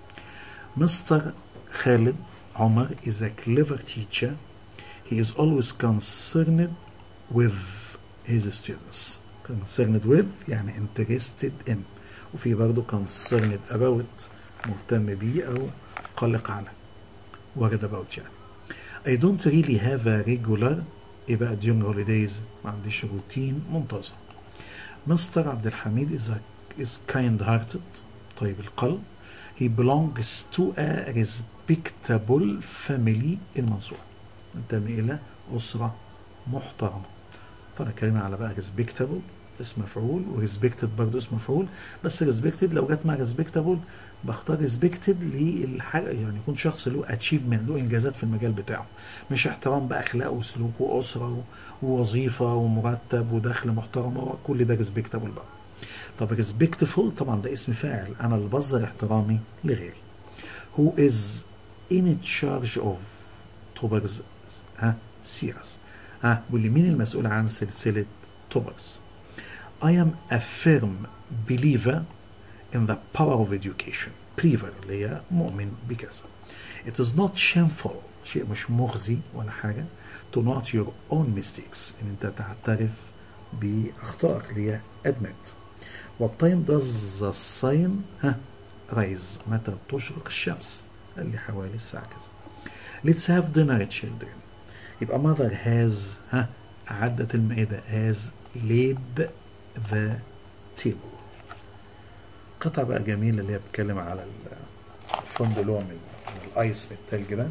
مستر خالد عمر is a clever teacher he is always concerned with his students concerned with يعني interested in وفي برضه concerned about مهتم بيه أو قلق عنه worried about يعني I don't really have a regular ايه بقى during holidays ما عنديش روتين منتظم مستر عبد الحميد is, a, is kind hearted طيب القلب he belongs to a respectable family المنصورة ينتمي إلى أسرة محترمة طبعا اتكلمنا على بقى respectable اسم مفعول وريسبكتد برضه اسم مفعول بس ريسبكتد لو جت مع ريسبكتابل بختار ريسبكتد للحاجه يعني يكون شخص له اتشيفمنت له انجازات في المجال بتاعه مش احترام باخلاق وسلوك واسره ووظيفه ومرتب ودخل محترم وكل ده ريسبكتابل بقى طب ريسبكتفول طبعا ده اسم فاعل انا اللي بظهر احترامي لغيري who is in charge of توبرز ها سيرس ها واللي مين المسؤول عن سلسله توبرز I am a firm believer in the power of education believer اللي هي مؤمن بكذا it is not shameful شيء مش مخزي ولا حاجة to note your own mistakes ان انت تعترف باخطائك اللي هي admit what time does the sun ها rise متى تشرق الشمس اللي حوالي الساعة كذا let's have dinner children يبقى mother has ها أعدت المائدة has laid the table قطعة بقى جميلة اللي هي بتتكلم على الفندلوع من الايس من التلج ده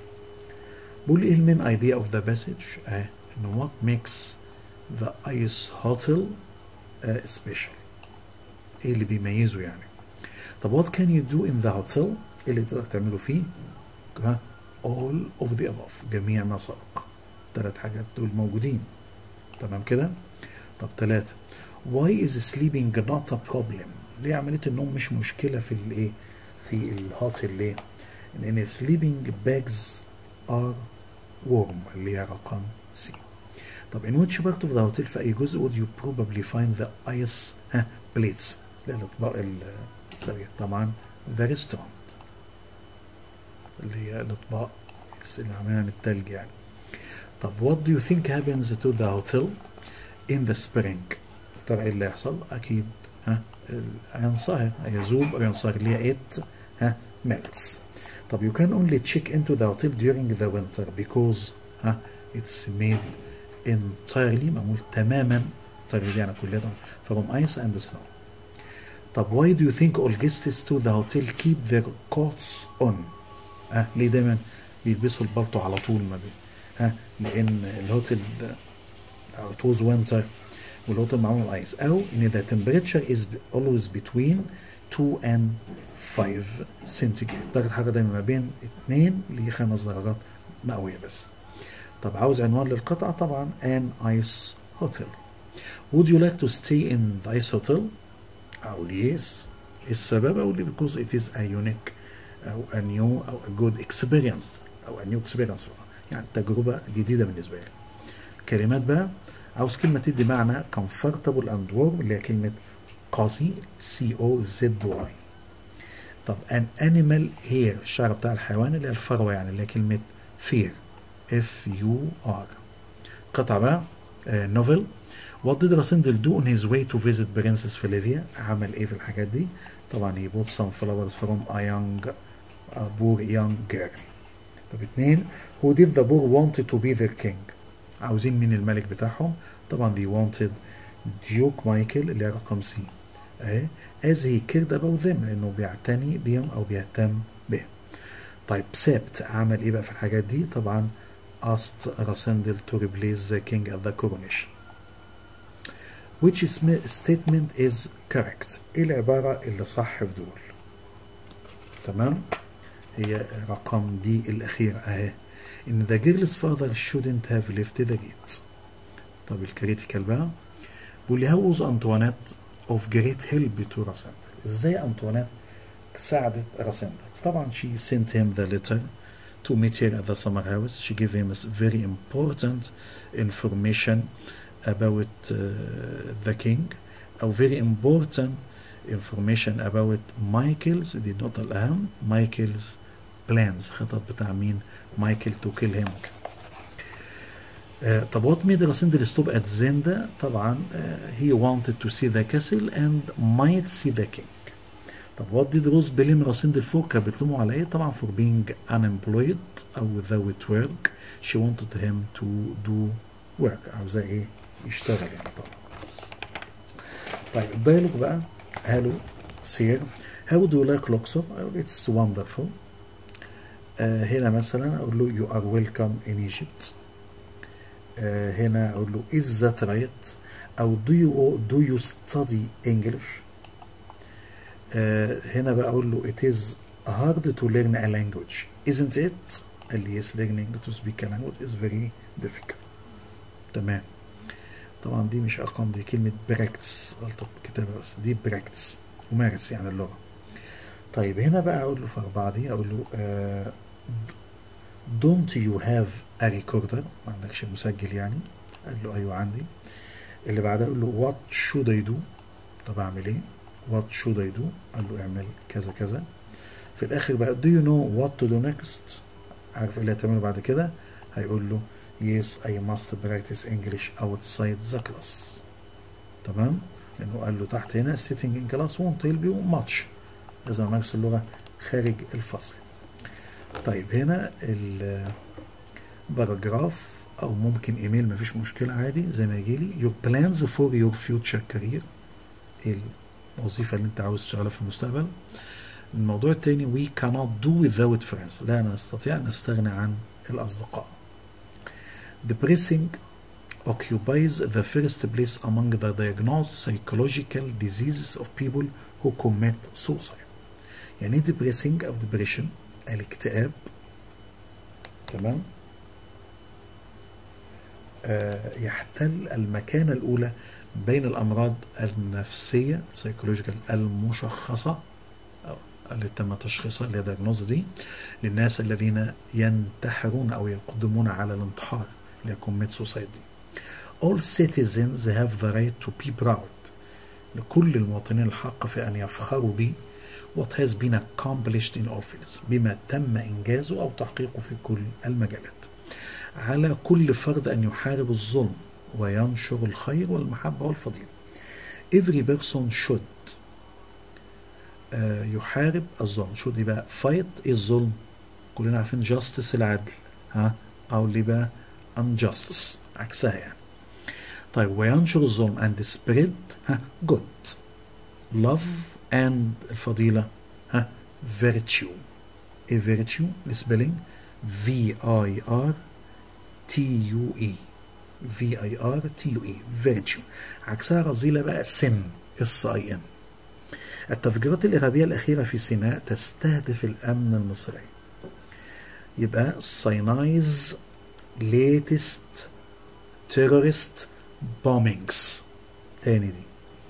بقول ايه المين ايديا اوف ذا باسج اه ان وات ميكس ذا ايس هوتل سبيشال ايه اللي بيميزه يعني طب وات كان يو دو ان ذا هوتل ايه اللي تقدر تعمله فيه ها all of the above جميع ما سبق ثلاث حاجات دول موجودين تمام كده طب ثلاثة why is sleeping not a problem ليه عملية النوم مش مشكلة في الايه في الهوتل ليه لان sleeping bags are warm اللي هي رقم سي طب in which part of the hotel في اي جزء would you probably find the ice ها plates الاطباق ال طبعا the restaurant اللي هي الاطباق اللي عاملينها من التلج يعني طب what do you think happens to the hotel in the spring ترى ايه اللي هيحصل اكيد ها هينصهر هيذوب او ينصهر اللي هي it ها melts طب you can only check into the hotel during the winter because ها it's made entirely معمول تماما entirely يعني كلها from ice and snow طب why do you think all guests to the hotel keep their coats on ها ليه دايما بيلبسوا البلطو على طول ما بين ها لان الهوتل it was winter والهوتل معمول ايس او ان the temperature is always between 2 and 5 سنتيجراد درجة حرارة دايما ما بين 2 ل 5 درجات مئوية بس طب عاوز عنوان للقطعة طبعا an ice hotel would you like to stay in the ice hotel أقول yes السبب أقول لي because it is a unique أو a new أو a good experience أو a new experience يعني تجربة جديدة بالنسبة لي كلمات بقى عاوز كلمة تدي معنى comfortable and warm اللي هي كلمة قاسي C O Z Y طب an animal hair الشعر بتاع الحيوان اللي هي الفروة يعني اللي هي كلمة fear F U R قطعة بقى نوفل What did Rasindel do on his way to visit Princess Flavia عمل ايه في الحاجات دي طبعا he bought some flowers from a young a poor young girl طب اتنين who did the poor wanted to be their king عاوزين مين الملك بتاعهم طبعا they wanted Duke Michael اللي هي رقم سي اهي as he cared about them لانه بيعتني بيهم او بيهتم بهم طيب سبت عمل ايه بقى في الحاجات دي طبعا asked Rasindel to replace the king at the coronation which statement is correct ايه العبارة اللي صح في دول تمام هي رقم دي الأخيرة أهي إن the girl's father shouldn't have left the gate طب الكريتيكال بقى بيقول لي how was Antoinette of great help to Rasindel إزاي أنطوانيت ساعدت راسندل طبعا she sent him the letter to meet her at the summer house she gave him very important information about uh, the king أو very important information about Michael's دي النقطة الأهم Michael's plans خطط بتاع مين مايكل to kill him uh, طب what made Rasindel stop at Zenda طبعا uh, he wanted to see the castle and might see the king طب what did Rose blame Rasindel for كانت بتلومه على ايه طبعا for being unemployed أو without work she wanted him to do work عاوزاه ايه يشتغل يعني طبعا طيب الديالوج بقى هالو سير how do you like Luxor it's wonderful آه هنا مثلا اقول له you are welcome in Egypt آه هنا اقول له is that right او do you do you study English آه هنا بقى اقول له it is hard to learn a language isn't it قال لي yes learning to speak a language is very difficult تمام طبعا دي مش ارقام دي كلمه براكتس غلطه كتابه بس دي براكتس ممارس يعني اللغه طيب هنا بقى اقول له في اربعه دي اقول له uh, don't you have a recorder ما عندكش مسجل يعني قال له ايوه عندي اللي بعدها اقول له what should I do طب اعمل ايه what should I do قال له اعمل كذا كذا في الاخر بقى do you know what to do next عارف ايه اللي هتعمله بعد كده هيقول له yes I must practice English outside the class تمام لانه قال له تحت هنا sitting in class won't help you much لازم امارس اللغه خارج الفصل طيب هنا الباراجراف او ممكن ايميل مفيش مشكله عادي زي ما يجي لي your plans for your future career الوظيفه اللي انت عاوز تشتغلها في المستقبل الموضوع التاني we cannot do without friends لا نستطيع ان نستغنى عن الاصدقاء Depressing occupies the first place among the diagnosed psychological diseases of people who commit suicide. يعني ايه depressing أو depression؟ الاكتئاب تمام؟ آه يحتل المكانة الأولى بين الأمراض النفسية psychological المشخصة أو اللي تم تشخيصها اللي هي diagnosis دي للناس الذين ينتحرون أو يقدمون على الانتحار اللي commit suicide دي. All citizens have the right to be proud. لكل المواطنين الحق في أن يفخروا ب what has been accomplished in all fields بما تم إنجازه أو تحقيقه في كل المجالات. على كل فرد أن يحارب الظلم وينشر الخير والمحبة والفضيلة. Every person should uh, يحارب الظلم. should يبقى fight الظلم. كلنا عارفين justice العدل. ها أو اللي بقى unjustice عكسها يعني طيب وينشر الظلم and spread ها good love and الفضيلة ها virtue ايه virtue السبيلنج V I R T U E V I R T U E virtue عكسها رذيلة بقى sin S I N التفجيرات الإرهابية الأخيرة في سيناء تستهدف الأمن المصري يبقى ساينايز latest terrorist bombings تاني دي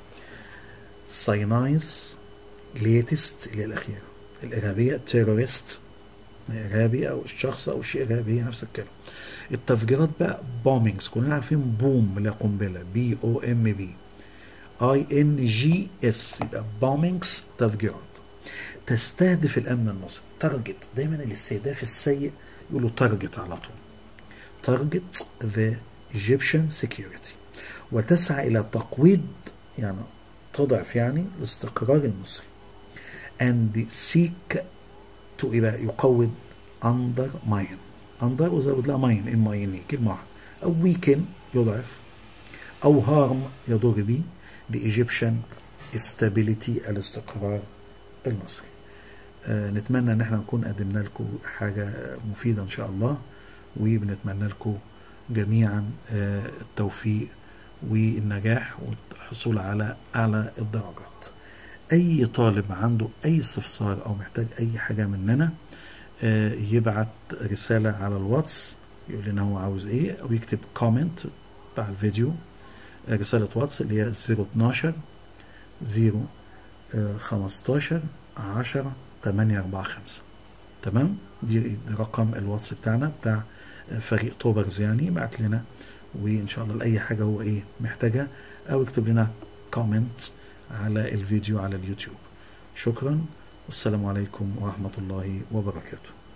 ساينايز latest اللي الأخيرة الإرهابية terrorist إرهابي أو الشخص أو شيء إرهابي هي نفس الكلام التفجيرات بقى bombings كلنا عارفين بوم اللي قنبلة بي أو إم بي اي ان جي اس يبقى bombings تفجيرات تستهدف الامن المصري تارجت دايما الاستهداف السيء يقولوا تارجت على طول تارجت the Egyptian security وتسعى الى تقويض يعني تضعف يعني الاستقرار المصري and seek to يبقى يقوض undermine under وزود لها ماين ام اي ان كلمه واحده او weaken يضعف او هارم يضر به لايجيبشن stability الاستقرار المصري آه نتمنى ان احنا نكون قدمنا لكم حاجه مفيده ان شاء الله وبنتمنى لكم جميعا آه التوفيق والنجاح والحصول على اعلى الدرجات اي طالب عنده اي استفسار او محتاج اي حاجه مننا آه يبعت رساله على الواتس يقول لنا هو عاوز ايه او يكتب كومنت بتاع الفيديو آه رساله واتس اللي هي 012 0 15 10 8 4 5 تمام دي رقم الواتس بتاعنا بتاع فريق توبرز يعني بعت لنا وان شاء الله لاي حاجه هو ايه محتاجها او يكتب لنا كومنت على الفيديو على اليوتيوب شكرا والسلام عليكم ورحمه الله وبركاته